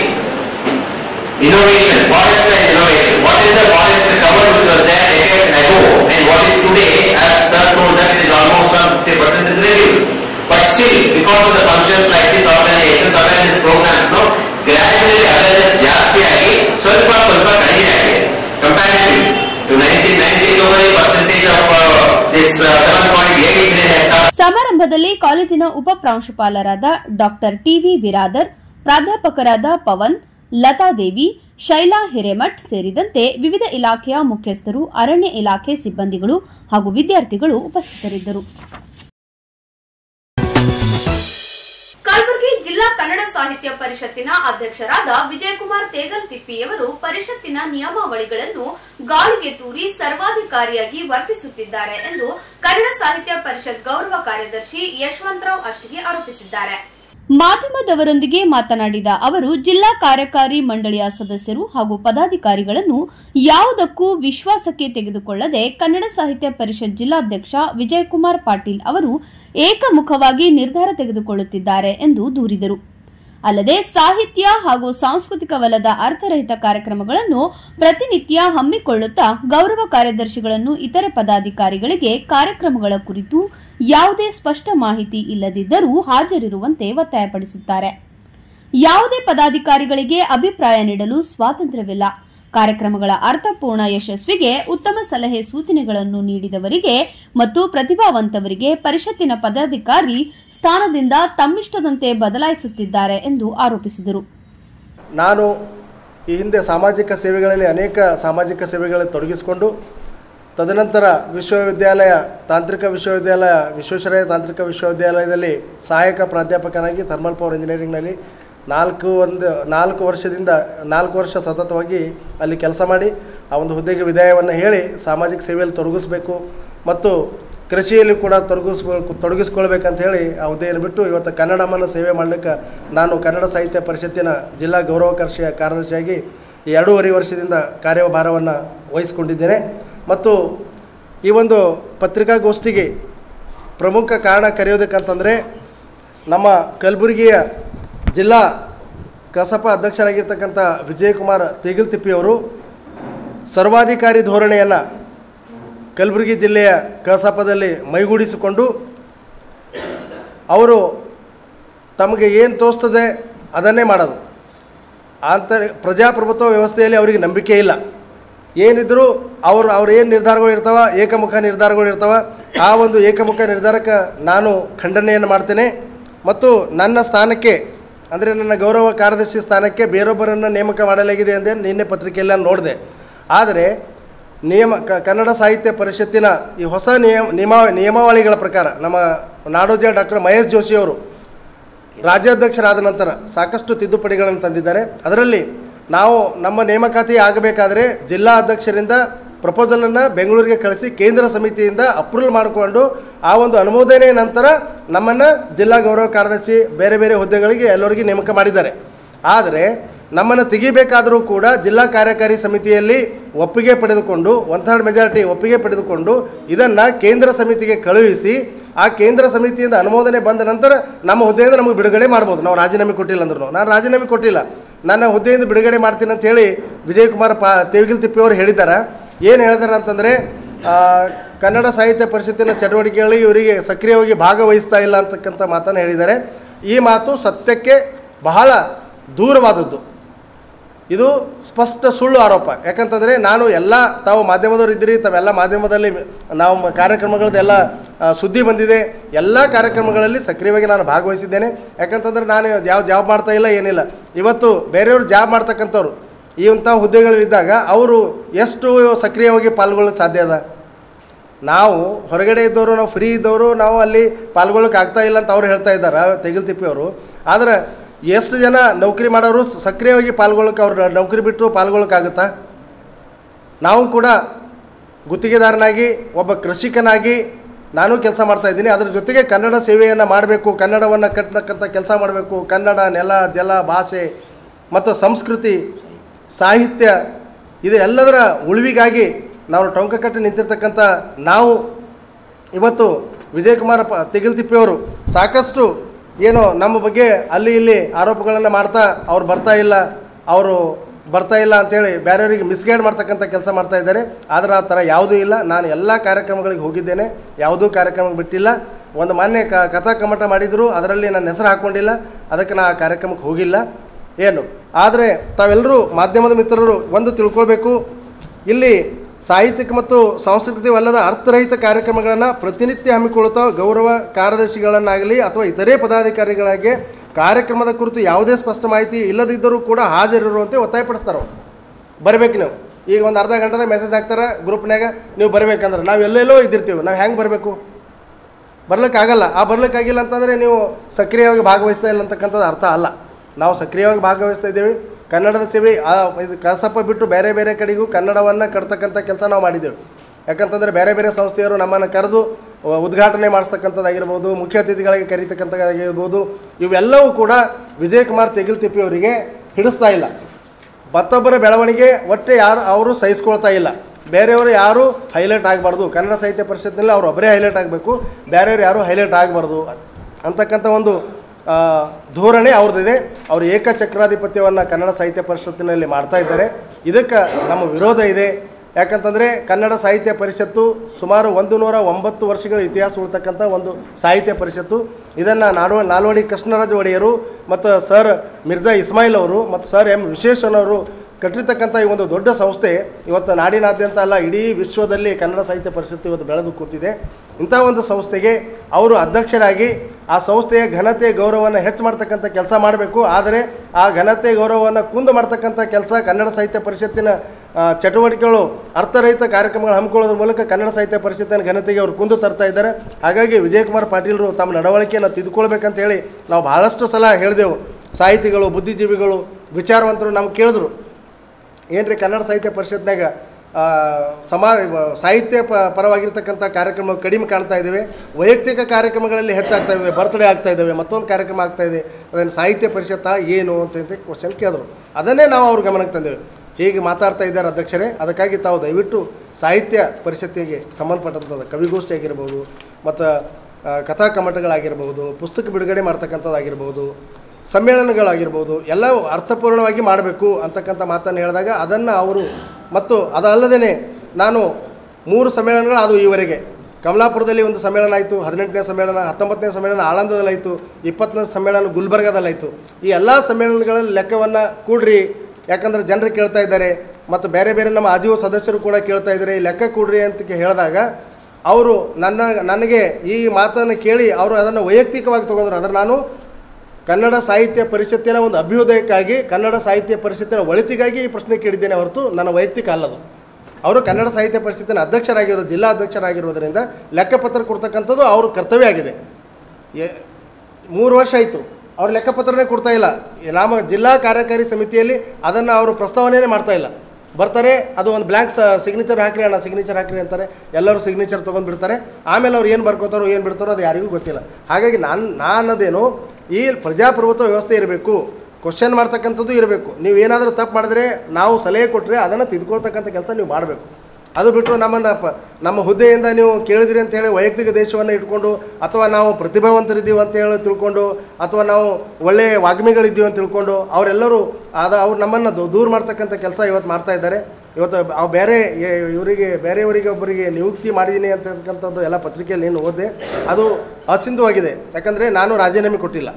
innovation, forest and innovation. What is the forest cover which was there decades ago and what is today, as sir told that it is almost on 50% is reduced. But still, because of the functions like this organizations, awareness programs, no, gradually awareness ಜಾಸ್ತಿ ಆಗಿ ಸ್ವಲ್ಪ ಸ್ವಲ್ಪ ಕಡಿಮೆ ಆಗಿದೆ comparatively to 1990 nobody percentage of uh, this uh, 7.83 hectare ಸಮಾರಂಭದಲ್ಲಿ ಕಾಲೇಜಿನ ಉಪ ಪ್ರಾಂಶುಪಾಲರಾದ ಡಾಕ್ಟರ್ ಟಿವಿ ಬಿರಾದರ್ ಪ್ರಾಧ್ಯಾಪಕರಾದ ಪವನ್ ಲತಾದೇವಿ ಶೈಲಾ ಹಿರೇಮಠ್ ಸೇರಿದಂತೆ ವಿವಿಧ ಇಲಾಖೆಯ ಮುಖ್ಯಸ್ಥರು ಅರಣ್ಯ ಇಲಾಖೆ ಸಿಬ್ಬಂದಿಗಳು ಹಾಗೂ ವಿದ್ಯಾರ್ಥಿಗಳು ಉಪಸ್ಥಿತರಿದ್ದರು ಕಲಬುರಗಿ ಜಿಲ್ಲಾ ಕನ್ನಡ ಸಾಹಿತ್ಯ ಪರಿಷತ್ತಿನ ಅಧ್ಯಕ್ಷರಾದ ವಿಜಯಕುಮಾರ್ ತೇಗಲ್ ತಿಪ್ಪಿಯವರು ಪರಿಷತ್ತಿನ ನಿಯಮಾವಳಿಗಳನ್ನು ಗಾಳಿಗೆ ತೂರಿ ಸರ್ವಾಧಿಕಾರಿಯಾಗಿ ವರ್ತಿಸುತ್ತಿದ್ದಾರೆ ಎಂದು ಕನ್ನಡ ಸಾಹಿತ್ಯ ಪರಿಷತ್ ಗೌರವ ಕಾರ್ಯದರ್ಶಿ ಯಶವಂತರಾವ್ ಅಷ್ಟಿಗೆ ಆರೋಪಿಸಿದ್ದಾರೆ ಮಾಧ್ಯಮದವರೊಂದಿಗೆ ಮಾತನಾಡಿದ ಅವರು ಜಿಲ್ಲಾ ಕಾರ್ಯಕಾರಿ ಮಂಡಳಿಯ ಸದಸ್ಯರು ಹಾಗೂ ಪದಾಧಿಕಾರಿಗಳನ್ನು ಯಾವುದಕ್ಕೂ ವಿಶ್ವಾಸಕ್ಕೆ ತೆಗೆದುಕೊಳ್ಳದೆ ಕನ್ನಡ ಸಾಹಿತ್ಯ ಪರಿಷತ್ ಜಿಲ್ಲಾಧ್ಯಕ್ಷ ವಿಜಯಕುಮಾರ್ ಪಾಟೀಲ್ ಅವರು ಏಕಮುಖವಾಗಿ ನಿರ್ಧಾರ ತೆಗೆದುಕೊಳ್ಳುತ್ತಿದ್ದಾರೆ ಎಂದು ದೂರಿದರು ಅಲ್ಲದೆ ಸಾಹಿತ್ಯ ಹಾಗೂ ಸಾಂಸ್ಕೃತಿಕವಲ್ಲದ ಅರ್ಥರಹಿತ ಕಾರ್ಯಕ್ರಮಗಳನ್ನು ಪ್ರತಿನಿತ್ಯ ಹಮ್ಮಿಕೊಳ್ಳುತ್ತಾ ಗೌರವ ಕಾರ್ಯದರ್ಶಿಗಳನ್ನು ಇತರೆ ಪದಾಧಿಕಾರಿಗಳಿಗೆ ಕಾರ್ಯಕ್ರಮಗಳ ಕುರಿತು ಯಾವುದೇ ಸ್ಪಷ್ಟ ಮಾಹಿತಿ ಇಲ್ಲದಿದ್ದರೂ ಹಾಜರಿರುವಂತೆ ಒತ್ತಾಯಪಡಿಸುತ್ತಾರೆ ಯಾವುದೇ ಪದಾಧಿಕಾರಿಗಳಿಗೆ ಅಭಿಪ್ರಾಯ ನೀಡಲು ಸ್ವಾತಂತ್ರ್ಯವಿಲ್ಲ ಕಾರ್ಯಕ್ರಮಗಳ ಅರ್ಥಪೂರ್ಣ ಯಶಸ್ವಿಗೆ ಉತ್ತಮ ಸಲಹೆ ಸೂಚನೆಗಳನ್ನು ನೀಡಿದವರಿಗೆ ಮತ್ತು ಪ್ರತಿಭಾವಂತವರಿಗೆ ಪರಿಷತ್ತಿನ ಪದಾಧಿಕಾರಿ ಸ್ಥಾನದಿಂದ ತಮ್ಮಿಷ್ಟದಂತೆ ಬದಲಾಯಿಸುತ್ತಿದ್ದಾರೆ ಎಂದು ಆರೋಪಿಸಿದರು ನಾನು ಈ ಹಿಂದೆ ಸಾಮಾಜಿಕ ಸೇವೆಗಳಲ್ಲಿ ಅನೇಕ ಸಾಮಾಜಿಕ ಸೇವೆಗಳಲ್ಲಿ ತೊಡಗಿಸಿಕೊಂಡು ತದನಂತರ ವಿಶ್ವವಿದ್ಯಾಲಯ ತಾಂತ್ರಿಕ ವಿಶ್ವವಿದ್ಯಾಲಯ ವಿಶ್ವೇಶ್ವರಯ್ಯ ತಾಂತ್ರಿಕ ವಿಶ್ವವಿದ್ಯಾಲಯದಲ್ಲಿ ಸಹಾಯಕ ಪ್ರಾಧ್ಯಾಪಕನಾಗಿ ಥರ್ಮಲ್ ಪವರ್ ಇಂಜಿನಿಯರಿಂಗ್ನಲ್ಲಿ ನಾಲ್ಕು ಒಂದು ನಾಲ್ಕು ವರ್ಷದಿಂದ ನಾಲ್ಕು ವರ್ಷ ಸತತವಾಗಿ ಅಲ್ಲಿ ಕೆಲಸ ಮಾಡಿ ಆ ಒಂದು ಹುದ್ದೆಗೆ ವಿದಾಯವನ್ನು ಹೇಳಿ ಸಾಮಾಜಿಕ ಸೇವೆಯಲ್ಲಿ ತೊಡಗಿಸ್ಬೇಕು ಮತ್ತು ಕೃಷಿಯಲ್ಲಿ ಕೂಡ ತೊಡಗಿಸ್ಬೇಕು ತೊಡಗಿಸ್ಕೊಳ್ಬೇಕಂತ ಹೇಳಿ ಆ ಹುದ್ದೆಯನ್ನು ಬಿಟ್ಟು ಇವತ್ತು ಕನ್ನಡಮ್ಮನ ಸೇವೆ ಮಾಡಲಿಕ್ಕೆ ನಾನು ಕನ್ನಡ ಸಾಹಿತ್ಯ ಪರಿಷತ್ತಿನ ಜಿಲ್ಲಾ ಗೌರವ ಕರ್ಷಿಯ ಕಾರ್ಯದರ್ಶಿಯಾಗಿ ಈ ಎರಡೂವರೆ ವರ್ಷದಿಂದ ಕಾರ್ಯಭಾರವನ್ನು ವಹಿಸಿಕೊಂಡಿದ್ದೇನೆ ಮತ್ತು ಈ ಒಂದು ಪತ್ರಿಕಾಗೋಷ್ಠಿಗೆ ಪ್ರಮುಖ ಕಾರಣ ಕರೆಯೋದಕ್ಕಂತಂದರೆ ನಮ್ಮ ಕಲಬುರಗಿಯ ಜಿಲ್ಲಾ ಕಸಪ ಅಧ್ಯಕ್ಷರಾಗಿರ್ತಕ್ಕಂಥ ವಿಜಯಕುಮಾರ್ ತೇಗಿಲ್ತಿಪ್ಪಿಯವರು ಸರ್ವಾಧಿಕಾರಿ ಧೋರಣೆಯನ್ನು ಕಲಬುರಗಿ ಜಿಲ್ಲೆಯ ಕಸಪದಲ್ಲಿ ಮೈಗೂಡಿಸಿಕೊಂಡು ಅವರು ತಮಗೆ ಏನು ತೋಸ್ತದೆ ಅದನ್ನೇ ಮಾಡೋದು ಆಂತರ ಪ್ರಜಾಪ್ರಭುತ್ವ ವ್ಯವಸ್ಥೆಯಲ್ಲಿ ಅವರಿಗೆ ನಂಬಿಕೆ ಇಲ್ಲ ಏನಿದ್ರೂ ಅವರು ಅವ್ರು ಏನು ನಿರ್ಧಾರಗಳು ಇರ್ತಾವ ಏಕಮುಖ ನಿರ್ಧಾರಗಳು ಇರ್ತಾವ ಆ ಒಂದು ಏಕಮುಖ ನಿರ್ಧಾರಕ್ಕೆ ನಾನು ಖಂಡನೆಯನ್ನು ಮಾಡ್ತೇನೆ ಮತ್ತು ನನ್ನ ಸ್ಥಾನಕ್ಕೆ ಅಂದರೆ ನನ್ನ ಗೌರವ ಕಾರ್ಯದರ್ಶಿ ಸ್ಥಾನಕ್ಕೆ ಬೇರೊಬ್ಬರನ್ನು ನೇಮಕ ಮಾಡಲಾಗಿದೆ ಎಂದು ನಿನ್ನೆ ಪತ್ರಿಕೆಯಲ್ಲಿ ನಾನು ನೋಡಿದೆ ಆದರೆ ನಿಯಮ ಕ- ಕನ್ನಡ ಸಾಹಿತ್ಯ ಪರಿಷತ್ತಿನ ಈ ಹೊಸ ನಿಯಮ ನಿಯಮ ನಿಯಮಾವಳಿಗಳ ಪ್ರಕಾರ ನಮ್ಮ ನಾಡೋಜ ಡಾಕ್ಟರ್ ಮಹೇಶ್ ಜೋಶಿಯವರು ರಾಜ್ಯಾಧ್ಯಕ್ಷರಾದ ನಂತರ ಸಾಕಷ್ಟು ತಿದ್ದುಪಡಿಗಳನ್ನು ತಂದಿದ್ದಾರೆ ಅದರಲ್ಲಿ ನಾವು ನಮ್ಮ ನೇಮಕಾತಿ ಆಗಬೇಕಾದ್ರೆ ಜಿಲ್ಲಾ ಅಧ್ಯಕ್ಷರಿಂದ ಪ್ರಪೋಸಲನ್ನು ಬೆಂಗಳೂರಿಗೆ ಕಳಿಸಿ ಕೇಂದ್ರ ಸಮಿತಿಯಿಂದ ಅಪ್ರೂವಲ್ ಮಾಡಿಕೊಂಡು ಆ ಒಂದು ಅನುಮೋದನೆ ನಂತರ ನಮ್ಮನ್ನು ಜಿಲ್ಲಾ ಗೌರವ ಕಾರ್ಯದರ್ಶಿ ಬೇರೆ ಬೇರೆ ಹುದ್ದೆಗಳಿಗೆ ಎಲ್ಲರಿಗೂ ನೇಮಕ ಮಾಡಿದ್ದಾರೆ ಆದರೆ ನಮ್ಮನ್ನು ತೆಗಿಬೇಕಾದರೂ ಕೂಡ ಜಿಲ್ಲಾ ಕಾರ್ಯಕಾರಿ ಸಮಿತಿಯಲ್ಲಿ ಒಪ್ಪಿಗೆ ಪಡೆದುಕೊಂಡು ಒನ್ ಥರ್ಡ್ ಮೆಜಾರಿಟಿ ಒಪ್ಪಿಗೆ ಪಡೆದುಕೊಂಡು ಇದನ್ನು ಕೇಂದ್ರ ಸಮಿತಿಗೆ ಕಳುಹಿಸಿ ಆ ಕೇಂದ್ರ ಸಮಿತಿಯಿಂದ ಅನುಮೋದನೆ ಬಂದ ನಂತರ ನಮ್ಮ ಹುದ್ದೆಯಿಂದ ನಮಗೆ ಬಿಡುಗಡೆ ಮಾಡ್ಬೋದು ನಾವು ರಾಜೀನಾಮೆ ಕೊಟ್ಟಿಲ್ಲ ಅಂದ್ರೂ ನಾನು ರಾಜೀನಾಮೆ ಕೊಟ್ಟಿಲ್ಲ ನನ್ನ ಹುದ್ದೆಯಿಂದ ಬಿಡುಗಡೆ ಮಾಡ್ತೀನಿ ಅಂತ ಹೇಳಿ ವಿಜಯಕುಮಾರ್ ಪಾ ತೇವಿಗಿಲ್ ತಿಪ್ಪಿಯವರು ಹೇಳಿದ್ದಾರೆ ಏನು ಹೇಳಿದಾರೆ ಅಂತಂದರೆ ಆ, ಕನ್ನಡ ಸಾಹಿತ್ಯ ಪರಿಷತ್ತಿನ ಚಟುವಟಿಕೆಗಳಲ್ಲಿ ಇವರಿಗೆ ಸಕ್ರಿಯವಾಗಿ ಭಾಗವಹಿಸ್ತಾ ಇಲ್ಲ ಅಂತಕ್ಕಂಥ ಮಾತನ್ನು ಹೇಳಿದ್ದಾರೆ ಈ ಮಾತು ಸತ್ಯಕ್ಕೆ ಬಹಳ ದೂರವಾದದ್ದು ಇದು ಸ್ಪಷ್ಟ ಸುಳ್ಳು ಆರೋಪ ಯಾಕಂತಂದರೆ ನಾನು ಎಲ್ಲ ತಾವು ಮಾಧ್ಯಮದವ್ರು ಇದ್ದೀರಿ ತಾವೆಲ್ಲ ಮಾಧ್ಯಮದಲ್ಲಿ ನಾವು ಮ- ಕಾರ್ಯಕ್ರಮಗಳದ್ದೆಲ್ಲ ಆ, ಸುದ್ದಿ ಬಂದಿದೆ ಎಲ್ಲ ಕಾರ್ಯಕ್ರಮಗಳಲ್ಲಿ ಸಕ್ರಿಯವಾಗಿ ನಾನು ಭಾಗವಹಿಸಿದ್ದೇನೆ ಯಾಕಂತಂದ್ರೆ ನಾನು ಯಾವ ಜಾಬ್ ಮಾಡ್ತಾ ಇಲ್ಲ ಏನಿಲ್ಲ ಇವತ್ತು ಬೇರೆಯವರು ಜಾಬ್ ಮಾಡ್ತಕ್ಕಂಥವ್ರು ಈ ಇಂಥ ಹುದ್ದೆಗಳಲ್ಲಿದ್ದಾಗ ಅವರು ಎಷ್ಟು ಸಕ್ರಿಯವಾಗಿ ಪಾಲ್ಗೊಳ್ಳೋಕ್ಕೆ ಸಾಧ್ಯ ಅದ ನಾವು ಹೊರಗಡೆ ಇದ್ದವರು ನಾವು ಫ್ರೀ ಇದ್ದವರು ನಾವು ಅಲ್ಲಿ ಪಾಲ್ಗೊಳ್ಳೋಕೆ ಆಗ್ತಾ ಇಲ್ಲ ಅಂತ ಅವ್ರು ಹೇಳ್ತಾ ಇದ್ದಾರೆ ತೆಗಿಲ್ ತಿಪ್ಪಿಯವರು ಆದರೆ ಎಷ್ಟು ಜನ ನೌಕರಿ ಮಾಡೋರು ಸಕ್ರಿಯವಾಗಿ ಪಾಲ್ಗೊಳ್ಳೋಕೆ ಅವ್ರು ನೌಕರಿ ಬಿಟ್ಟು ಪಾಲ್ಗೊಳ್ಳೋಕ್ಕಾಗುತ್ತಾ ನಾವು ಕೂಡ ಗುತ್ತಿಗೆದಾರನಾಗಿ ಒಬ್ಬ ಕೃಷಿಕನಾಗಿ ನಾನು ಕೆಲಸ ಮಾಡ್ತಾ ಇದ್ದೀನಿ ಅದ್ರ ಜೊತೆಗೆ ಕನ್ನಡ ಸೇವೆಯನ್ನು ಮಾಡಬೇಕು ಕನ್ನಡವನ್ನು ಕಟ್ಟತಕ್ಕಂಥ ಕೆಲಸ ಮಾಡಬೇಕು ಕನ್ನಡ ನೆಲ ಜಲ ಭಾಷೆ ಮತ್ತು ಸಂಸ್ಕೃತಿ ಸಾಹಿತ್ಯ ಇದೆಲ್ಲದರ ಉಳಿವಿಗಾಗಿ ನಾವು ಟೊಂಕ ಕಟ್ಟಿ ನಿಂತಿರ್ತಕ್ಕಂಥ ನಾವು ಇವತ್ತು ವಿಜಯಕುಮಾರ ಪ ತಿಗಿಲ್ತಿಪ್ಪಿಯವರು ಸಾಕಷ್ಟು ಏನು ನಮ್ಮ ಬಗ್ಗೆ ಅಲ್ಲಿ ಇಲ್ಲಿ ಆರೋಪಗಳನ್ನು ಮಾಡ್ತಾ ಅವ್ರು ಬರ್ತಾ ಇಲ್ಲ ಅವರು ಬರ್ತಾ ಇಲ್ಲ ಅಂತೇಳಿ ಬೇರೆಯವರಿಗೆ ಮಿಸ್ಗೈಡ್ ಮಾಡ್ತಕ್ಕಂಥ ಕೆಲಸ ಮಾಡ್ತಾ ಇದ್ದಾರೆ ಆದರೆ ಆ ಥರ ಯಾವುದೂ ಇಲ್ಲ ನಾನು ಎಲ್ಲ ಕಾರ್ಯಕ್ರಮಗಳಿಗೆ ಹೋಗಿದ್ದೇನೆ ಯಾವುದೂ ಕಾರ್ಯಕ್ರಮ ಬಿಟ್ಟಿಲ್ಲ ಒಂದು ಮಾನ್ಯ ಕ ಕಥಾ ಕಮಟ ಮಾಡಿದ್ರು ಅದರಲ್ಲಿ ನನ್ನ ಹೆಸರು ಹಾಕ್ಕೊಂಡಿಲ್ಲ ಅದಕ್ಕೆ ನಾನು ಆ ಕಾರ್ಯಕ್ರಮಕ್ಕೆ ಹೋಗಿಲ್ಲ ಏನು ಆದರೆ ತಾವೆಲ್ಲರೂ ಮಾಧ್ಯಮದ ಮಿತ್ರರು ಒಂದು ತಿಳ್ಕೊಳ್ಬೇಕು ಇಲ್ಲಿ ಸಾಹಿತ್ಯಿಕ ಮತ್ತು ಸಾಂಸ್ಕೃತಿಕವಲ್ಲದ ಅರ್ಥರಹಿತ ಕಾರ್ಯಕ್ರಮಗಳನ್ನು ಪ್ರತಿನಿತ್ಯ ಹಮ್ಮಿಕೊಳ್ಳುತ್ತಾ ಗೌರವ ಕಾರ್ಯದರ್ಶಿಗಳನ್ನಾಗಲಿ ಅಥವಾ ಇತರೆ ಪದಾಧಿಕಾರಿಗಳಾಗಿ ಕಾರ್ಯಕ್ರಮದ ಕುರಿತು ಯಾವುದೇ ಸ್ಪಷ್ಟ ಮಾಹಿತಿ ಇಲ್ಲದಿದ್ದರೂ ಕೂಡ ಹಾಜರಿರುವಂತೆ ಒತ್ತಾಯಪಡಿಸ್ತಾರೆ ಅವ್ರು ಬರಬೇಕು ನೀವು ಈಗ ಒಂದು ಅರ್ಧ ಗಂಟೆದಾಗ ಮೆಸೇಜ್ ಹಾಕ್ತಾರೆ ಗ್ರೂಪ್ನಾಗ ನೀವು ಬರಬೇಕಂದ್ರೆ ನಾವು ಎಲ್ಲೆಲ್ಲೋ ಇದ್ದಿರ್ತೀವಿ ನಾವು ಹೆಂಗೆ ಬರಬೇಕು ಬರ್ಲಿಕ್ಕಾಗಲ್ಲ ಆ ಬರ್ಲಿಕ್ಕಾಗಿಲ್ಲ ಅಂತಂದರೆ ನೀವು ಸಕ್ರಿಯವಾಗಿ ಭಾಗವಹಿಸ್ತಾ ಇಲ್ಲ ಅಂತಕ್ಕಂಥದ್ದು ಅರ್ಥ ಅಲ್ಲ ನಾವು ಸಕ್ರಿಯವಾಗಿ ಭಾಗವಹಿಸ್ತಾ ಇದ್ದೇವೆ ಕನ್ನಡದ ಸೇವೆ ಆ ಇದು ಕಸಪ ಬಿಟ್ಟು ಬೇರೆ ಬೇರೆ ಕಡೆಗೂ ಕನ್ನಡವನ್ನು ಕಟ್ತಕ್ಕಂಥ ಕೆಲಸ ನಾವು ಮಾಡಿದ್ದೇವೆ ಯಾಕಂತಂದರೆ ಬೇರೆ ಬೇರೆ ಸಂಸ್ಥೆಯವರು ನಮ್ಮನ್ನು ಕರೆದು ಅಹ್, ಉದ್ಘಾಟನೆ ಮಾಡಿಸ್ತಕ್ಕಂಥದ್ದಾಗಿರ್ಬೋದು ಮುಖ್ಯ ಅತಿಥಿಗಳಿಗೆ ಕರೀತಕ್ಕಂಥದ್ದಾಗಿರ್ಬೋದು ಇವೆಲ್ಲವೂ ಕೂಡ ವಿಜಯಕುಮಾರ್ ತೆಗಿಲ್ತಿಪ್ಪಿ ಅವರಿಗೆ ಹಿಡಿಸ್ತಾ ಇಲ್ಲ ಮತ್ತೊಬ್ಬರ ಬೆಳವಣಿಗೆ ಒಟ್ಟೆ ಯಾರು ಅವರು ಸಹಿಸ್ಕೊಳ್ತಾ ಇಲ್ಲ ಬೇರೆಯವರು ಯಾರು ಹೈಲೈಟ್ ಆಗಬಾರ್ದು ಕನ್ನಡ ಸಾಹಿತ್ಯ ಪರಿಷತ್ನಲ್ಲಿ ಅವರು ಒಬ್ಬರೇ ಹೈಲೈಟ್ ಆಗಬೇಕು ಬೇರೆಯವರು ಯಾರು ಹೈಲೈಟ್ ಆಗಬಾರ್ದು ಅಂತಕ್ಕಂಥ ಒಂದು ಆ, ಧೋರಣೆ ಅವ್ರದ್ದಿದೆ ಅವರು ಏಕಚಕ್ರಾಧಿಪತ್ಯವನ್ನು ಕನ್ನಡ ಸಾಹಿತ್ಯ ಪರಿಷತ್ತಿನಲ್ಲಿ ಮಾಡ್ತಾ ಇದ್ದಾರೆ ಇದಕ್ಕೆ ನಮ್ಮ ವಿರೋಧ ಇದೆ ಯಾಕಂತಂದರೆ ಕನ್ನಡ ಸಾಹಿತ್ಯ ಪರಿಷತ್ತು ಸುಮಾರು ಒಂದು ನೂರ ಒಂಬತ್ತು ವರ್ಷಗಳ ಇತಿಹಾಸ ಉಳ್ತಕ್ಕಂಥ ಒಂದು ಸಾಹಿತ್ಯ ಪರಿಷತ್ತು ಇದನ್ನು ನಾಡೋ ನಾಲ್ವಡಿ ಕೃಷ್ಣರಾಜ ಒಡೆಯರು ಮತ್ತು ಸರ್ ಮಿರ್ಜಾ ಇಸ್ಮಾಯಿಲ್ ಅವರು ಮತ್ತು ಸರ್ ಎಂ ವಿಶ್ವೇಶ್ವರನವರು ಕಟ್ಟಿರ್ತಕ್ಕಂಥ ಈ ಒಂದು ದೊಡ್ಡ ಸಂಸ್ಥೆ ಇವತ್ತು ನಾಡಿನಾದ್ಯಂತ ಅಲ್ಲ ಇಡೀ ವಿಶ್ವದಲ್ಲಿ ಕನ್ನಡ ಸಾಹಿತ್ಯ ಪರಿಷತ್ತು ಇವತ್ತು ಬೆಳೆದು ಕೂತಿದೆ ಇಂಥ ಒಂದು ಸಂಸ್ಥೆಗೆ ಅವರು ಅಧ್ಯಕ್ಷರಾಗಿ ಆ ಸಂಸ್ಥೆಯ ಘನತೆ ಗೌರವವನ್ನು ಹೆಚ್ಚು ಮಾಡ್ತಕ್ಕಂಥ ಕೆಲಸ ಮಾಡಬೇಕು ಆದರೆ ಆ ಘನತೆ ಗೌರವವನ್ನು ಕುಂದು ಮಾಡ್ತಕ್ಕಂಥ ಕೆಲಸ ಕನ್ನಡ ಸಾಹಿತ್ಯ ಪರಿಷತ್ತಿನ ಆ, ಚಟುವಟಿಕೆಗಳು ಅರ್ಥರಹಿತ ಕಾರ್ಯಕ್ರಮಗಳು ಹಮ್ಮಿಕೊಳ್ಳೋದ್ರ ಮೂಲಕ ಕನ್ನಡ ಸಾಹಿತ್ಯ ಪರಿಷತ್ತಿನ ಘನತೆಗೆ ಅವರು ಕುಂದು ತರ್ತಾ ಇದ್ದಾರೆ ಹಾಗಾಗಿ ವಿಜಯಕುಮಾರ್ ಪಾಟೀಲರು ತಮ್ಮ ನಡವಳಿಕೆಯನ್ನು ತಿದ್ದುಕೊಳ್ಬೇಕಂತ ಹೇಳಿ ನಾವು ಬಹಳಷ್ಟು ಸಲ ಹೇಳಿದೆವು ಸಾಹಿತಿಗಳು ಬುದ್ಧಿಜೀವಿಗಳು ವಿಚಾರವಂತರು ನಮ್ಗೆ ಕೇಳಿದ್ರು ಏನ್ರಿ ಕನ್ನಡ ಸಾಹಿತ್ಯ ಪರಿಷತ್ನಾಗ ಆ, ಸಮಾ ಸಾಹಿತ್ಯ ಪ ಪರವಾಗಿರ್ತಕ್ಕಂಥ ಕಾರ್ಯಕ್ರಮ ಕಡಿಮೆ ಕಾಣ್ತಾ ಇದ್ದೇವೆ ವೈಯಕ್ತಿಕ ಕಾರ್ಯಕ್ರಮಗಳಲ್ಲಿ ಹೆಚ್ಚಾಗ್ತಾ ಇದ್ದಾವೆ ಬರ್ತ್ಡೇ ಆಗ್ತಾ ಇದ್ದಾವೆ ಮತ್ತೊಂದು ಕಾರ್ಯಕ್ರಮ ಆಗ್ತಾ ಇದೆ ಅದನ್ನು ಸಾಹಿತ್ಯ ಪರಿಷತ್ತಾ ಏನು ಅಂತ ಕ್ವಶನ್ ಕೇಳಿದ್ರು ಅದನ್ನೇ ನಾವು ಅವ್ರ ಗಮನಕ್ಕೆ ತಂದೇವೆ ಹೀಗೆ ಮಾತಾಡ್ತಾ ಇದ್ದಾರೆ ಅಧ್ಯಕ್ಷರೇ ಅದಕ್ಕಾಗಿ ತಾವು ದಯವಿಟ್ಟು ಸಾಹಿತ್ಯ ಪರಿಷತ್ತಿಗೆ ಸಂಬಂಧಪಟ್ಟಂಥದ್ದು ಕವಿಗೋಷ್ಠಿ ಆಗಿರ್ಬೋದು ಮತ್ತು ಕಥಾ ಕಮ್ಮಟಗಳಾಗಿರ್ಬೋದು ಪುಸ್ತಕ ಬಿಡುಗಡೆ ಮಾಡ್ತಕ್ಕಂಥದ್ದಾಗಿರ್ಬೋದು ಸಮ್ಮೇಳನಗಳಾಗಿರ್ಬೋದು ಎಲ್ಲವೂ ಅರ್ಥಪೂರ್ಣವಾಗಿ ಮಾಡಬೇಕು ಅಂತಕ್ಕಂಥ ಮಾತನ್ನು ಹೇಳಿದಾಗ ಅದನ್ನು ಅವರು ಮತ್ತು ಅದಲ್ಲದೇ ನಾನು ಮೂರು ಸಮ್ಮೇಳನಗಳು ಅದು ಈವರೆಗೆ ಕಮಲಾಪುರದಲ್ಲಿ ಒಂದು ಸಮ್ಮೇಳನ ಆಯಿತು ಹದಿನೆಂಟನೇ ಸಮ್ಮೇಳನ ಹತ್ತೊಂಬತ್ತನೇ ಸಮ್ಮೇಳನ ಆಳಂದದಲ್ಲಾಯಿತು ಇಪ್ಪತ್ತನೇ ಸಮ್ಮೇಳನ ಗುಲ್ಬರ್ಗಾದಲ್ಲಾಯಿತು ಈ ಎಲ್ಲ ಸಮ್ಮೇಳನಗಳಲ್ಲಿ ಲೆಕ್ಕವನ್ನು ಕೂಡ್ರಿ ಯಾಕಂದರೆ ಜನರು ಕೇಳ್ತಾ ಇದ್ದಾರೆ ಮತ್ತು ಬೇರೆ ಬೇರೆ ನಮ್ಮ ಆಜೀವ ಸದಸ್ಯರು ಕೂಡ ಕೇಳ್ತಾ ಇದ್ದಾರೆ ಈ ಲೆಕ್ಕ ಕೂಡ್ರಿ ಅಂತ ಹೇಳಿದಾಗ ಅವರು ನನ್ನ ನನಗೆ ಈ ಮಾತನ್ನು ಕೇಳಿ ಅವರು ಅದನ್ನು ವೈಯಕ್ತಿಕವಾಗಿ ತೊಗೊಂಡ್ರು ಅದನ್ನು ನಾನು ಕನ್ನಡ ಸಾಹಿತ್ಯ ಪರಿಷತ್ತಿನ ಒಂದು ಅಭ್ಯುದಯಕ್ಕಾಗಿ ಕನ್ನಡ ಸಾಹಿತ್ಯ ಪರಿಷತ್ತಿನ ಒಳಿತಿಗಾಗಿ ಈ ಪ್ರಶ್ನೆ ಕೇಳಿದ್ದೇನೆ ಹೊರತು ನನ್ನ ವೈಯಕ್ತಿಕ ಅಲ್ಲದು ಅವರು ಕನ್ನಡ ಸಾಹಿತ್ಯ ಪರಿಷತ್ತಿನ ಅಧ್ಯಕ್ಷರಾಗಿರೋದು ಜಿಲ್ಲಾ ಅಧ್ಯಕ್ಷರಾಗಿರೋದರಿಂದ ಲೆಕ್ಕಪತ್ರ ಕೊಡ್ತಕ್ಕಂಥದ್ದು ಅವ್ರ ಕರ್ತವ್ಯ ಆಗಿದೆ ಎ- ಮೂರು ವರ್ಷ ಆಯಿತು ಅವ್ರು ಲೆಕ್ಕಪತ್ರನೇ ಕೊಡ್ತಾ ಇಲ್ಲ ಈ ನಮ್ಮ ಜಿಲ್ಲಾ ಕಾರ್ಯಕಾರಿ ಸಮಿತಿಯಲ್ಲಿ ಅದನ್ನು ಅವರು ಪ್ರಸ್ತಾವನೆಯೇ ಮಾಡ್ತಾ ಇಲ್ಲ ಬರ್ತಾರೆ ಅದು ಒಂದು ಬ್ಲ್ಯಾಂಕ್ ಸಿಗ್ನೇಚರ್ ಹಾಕ್ರಿ ಅಣ್ಣ ಸಿಗ್ನೇಚರ್ ಹಾಕ್ರಿ ಅಂತಾರೆ ಎಲ್ಲರೂ ಸಿಗ್ನೇಚರ್ ತೊಗೊಂಡು ಬಿಡ್ತಾರೆ ಆಮೇಲೆ ಅವ್ರು ಏನು ಬರ್ಕೋತಾರೋ ಏನು ಬಿಡ್ತಾರೋ ಅದು ಯಾರಿಗೂ ಗೊತ್ತಿಲ್ಲ ಹಾಗಾಗಿ ನಾನು ನಾನದೇನು ಈ ಪ್ರಜಾಪ್ರಭುತ್ವ ವ್ಯವಸ್ಥೆ ಇರಬೇಕು ಕ್ವಶನ್ ಮಾಡ್ತಕ್ಕಂಥದ್ದು ಇರಬೇಕು ನೀವು ಏನಾದರೂ ತಪ್ಪು ಮಾಡಿದ್ರೆ ನಾವು ಸಲಹೆ ಕೊಟ್ಟರೆ ಅದನ್ನು ತಿದ್ಕೊಳ್ತಕ್ಕಂಥ ಕೆಲಸ ನೀವು ಮಾಡಬೇಕು ಅದು ಬಿಟ್ಟು ನಮ್ಮನ್ನು ಪ ನಮ್ಮ ಹುದ್ದೆಯಿಂದ ನೀವು ಕೇಳಿದ್ರಿ ಅಂತ ಹೇಳಿ ವೈಯಕ್ತಿಕ ದೇಶವನ್ನು ಇಟ್ಕೊಂಡು ಅಥವಾ ನಾವು ಪ್ರತಿಭಾವಂತರಿದ್ದೀವಿ ಅಂತ ಹೇಳಿ ತಿಳ್ಕೊಂಡು ಅಥವಾ ನಾವು ಒಳ್ಳೆಯ ವಾಗ್ಮಿಗಳಿದ್ದೀವಿ ಅಂತ ತಿಳ್ಕೊಂಡು ಅವರೆಲ್ಲರೂ ಅದ ಅವ್ರು ನಮ್ಮನ್ನು ದೂ- ದೂರ ಮಾಡ್ತಕ್ಕಂಥ ಕೆಲಸ ಇವತ್ತು ಮಾಡ್ತಾ ಇದ್ದಾರೆ ಇವತ್ತು ಅವು ಬೇರೆ ಎ- ಇವರಿಗೆ ಬೇರೆಯವರಿಗೆ ಒಬ್ಬರಿಗೆ ನಿಯುಕ್ತಿ ಮಾಡಿದ್ದೀನಿ ಅಂತಕ್ಕಂಥದ್ದು ಎಲ್ಲ ಪತ್ರಿಕೆಯಲ್ಲಿ ಏನು ಓದಿದೆ ಅದು ಅಸಿಂಧುವಾಗಿದೆ ಯಾಕಂದರೆ ನಾನು ರಾಜೀನಾಮೆ ಕೊಟ್ಟಿಲ್ಲ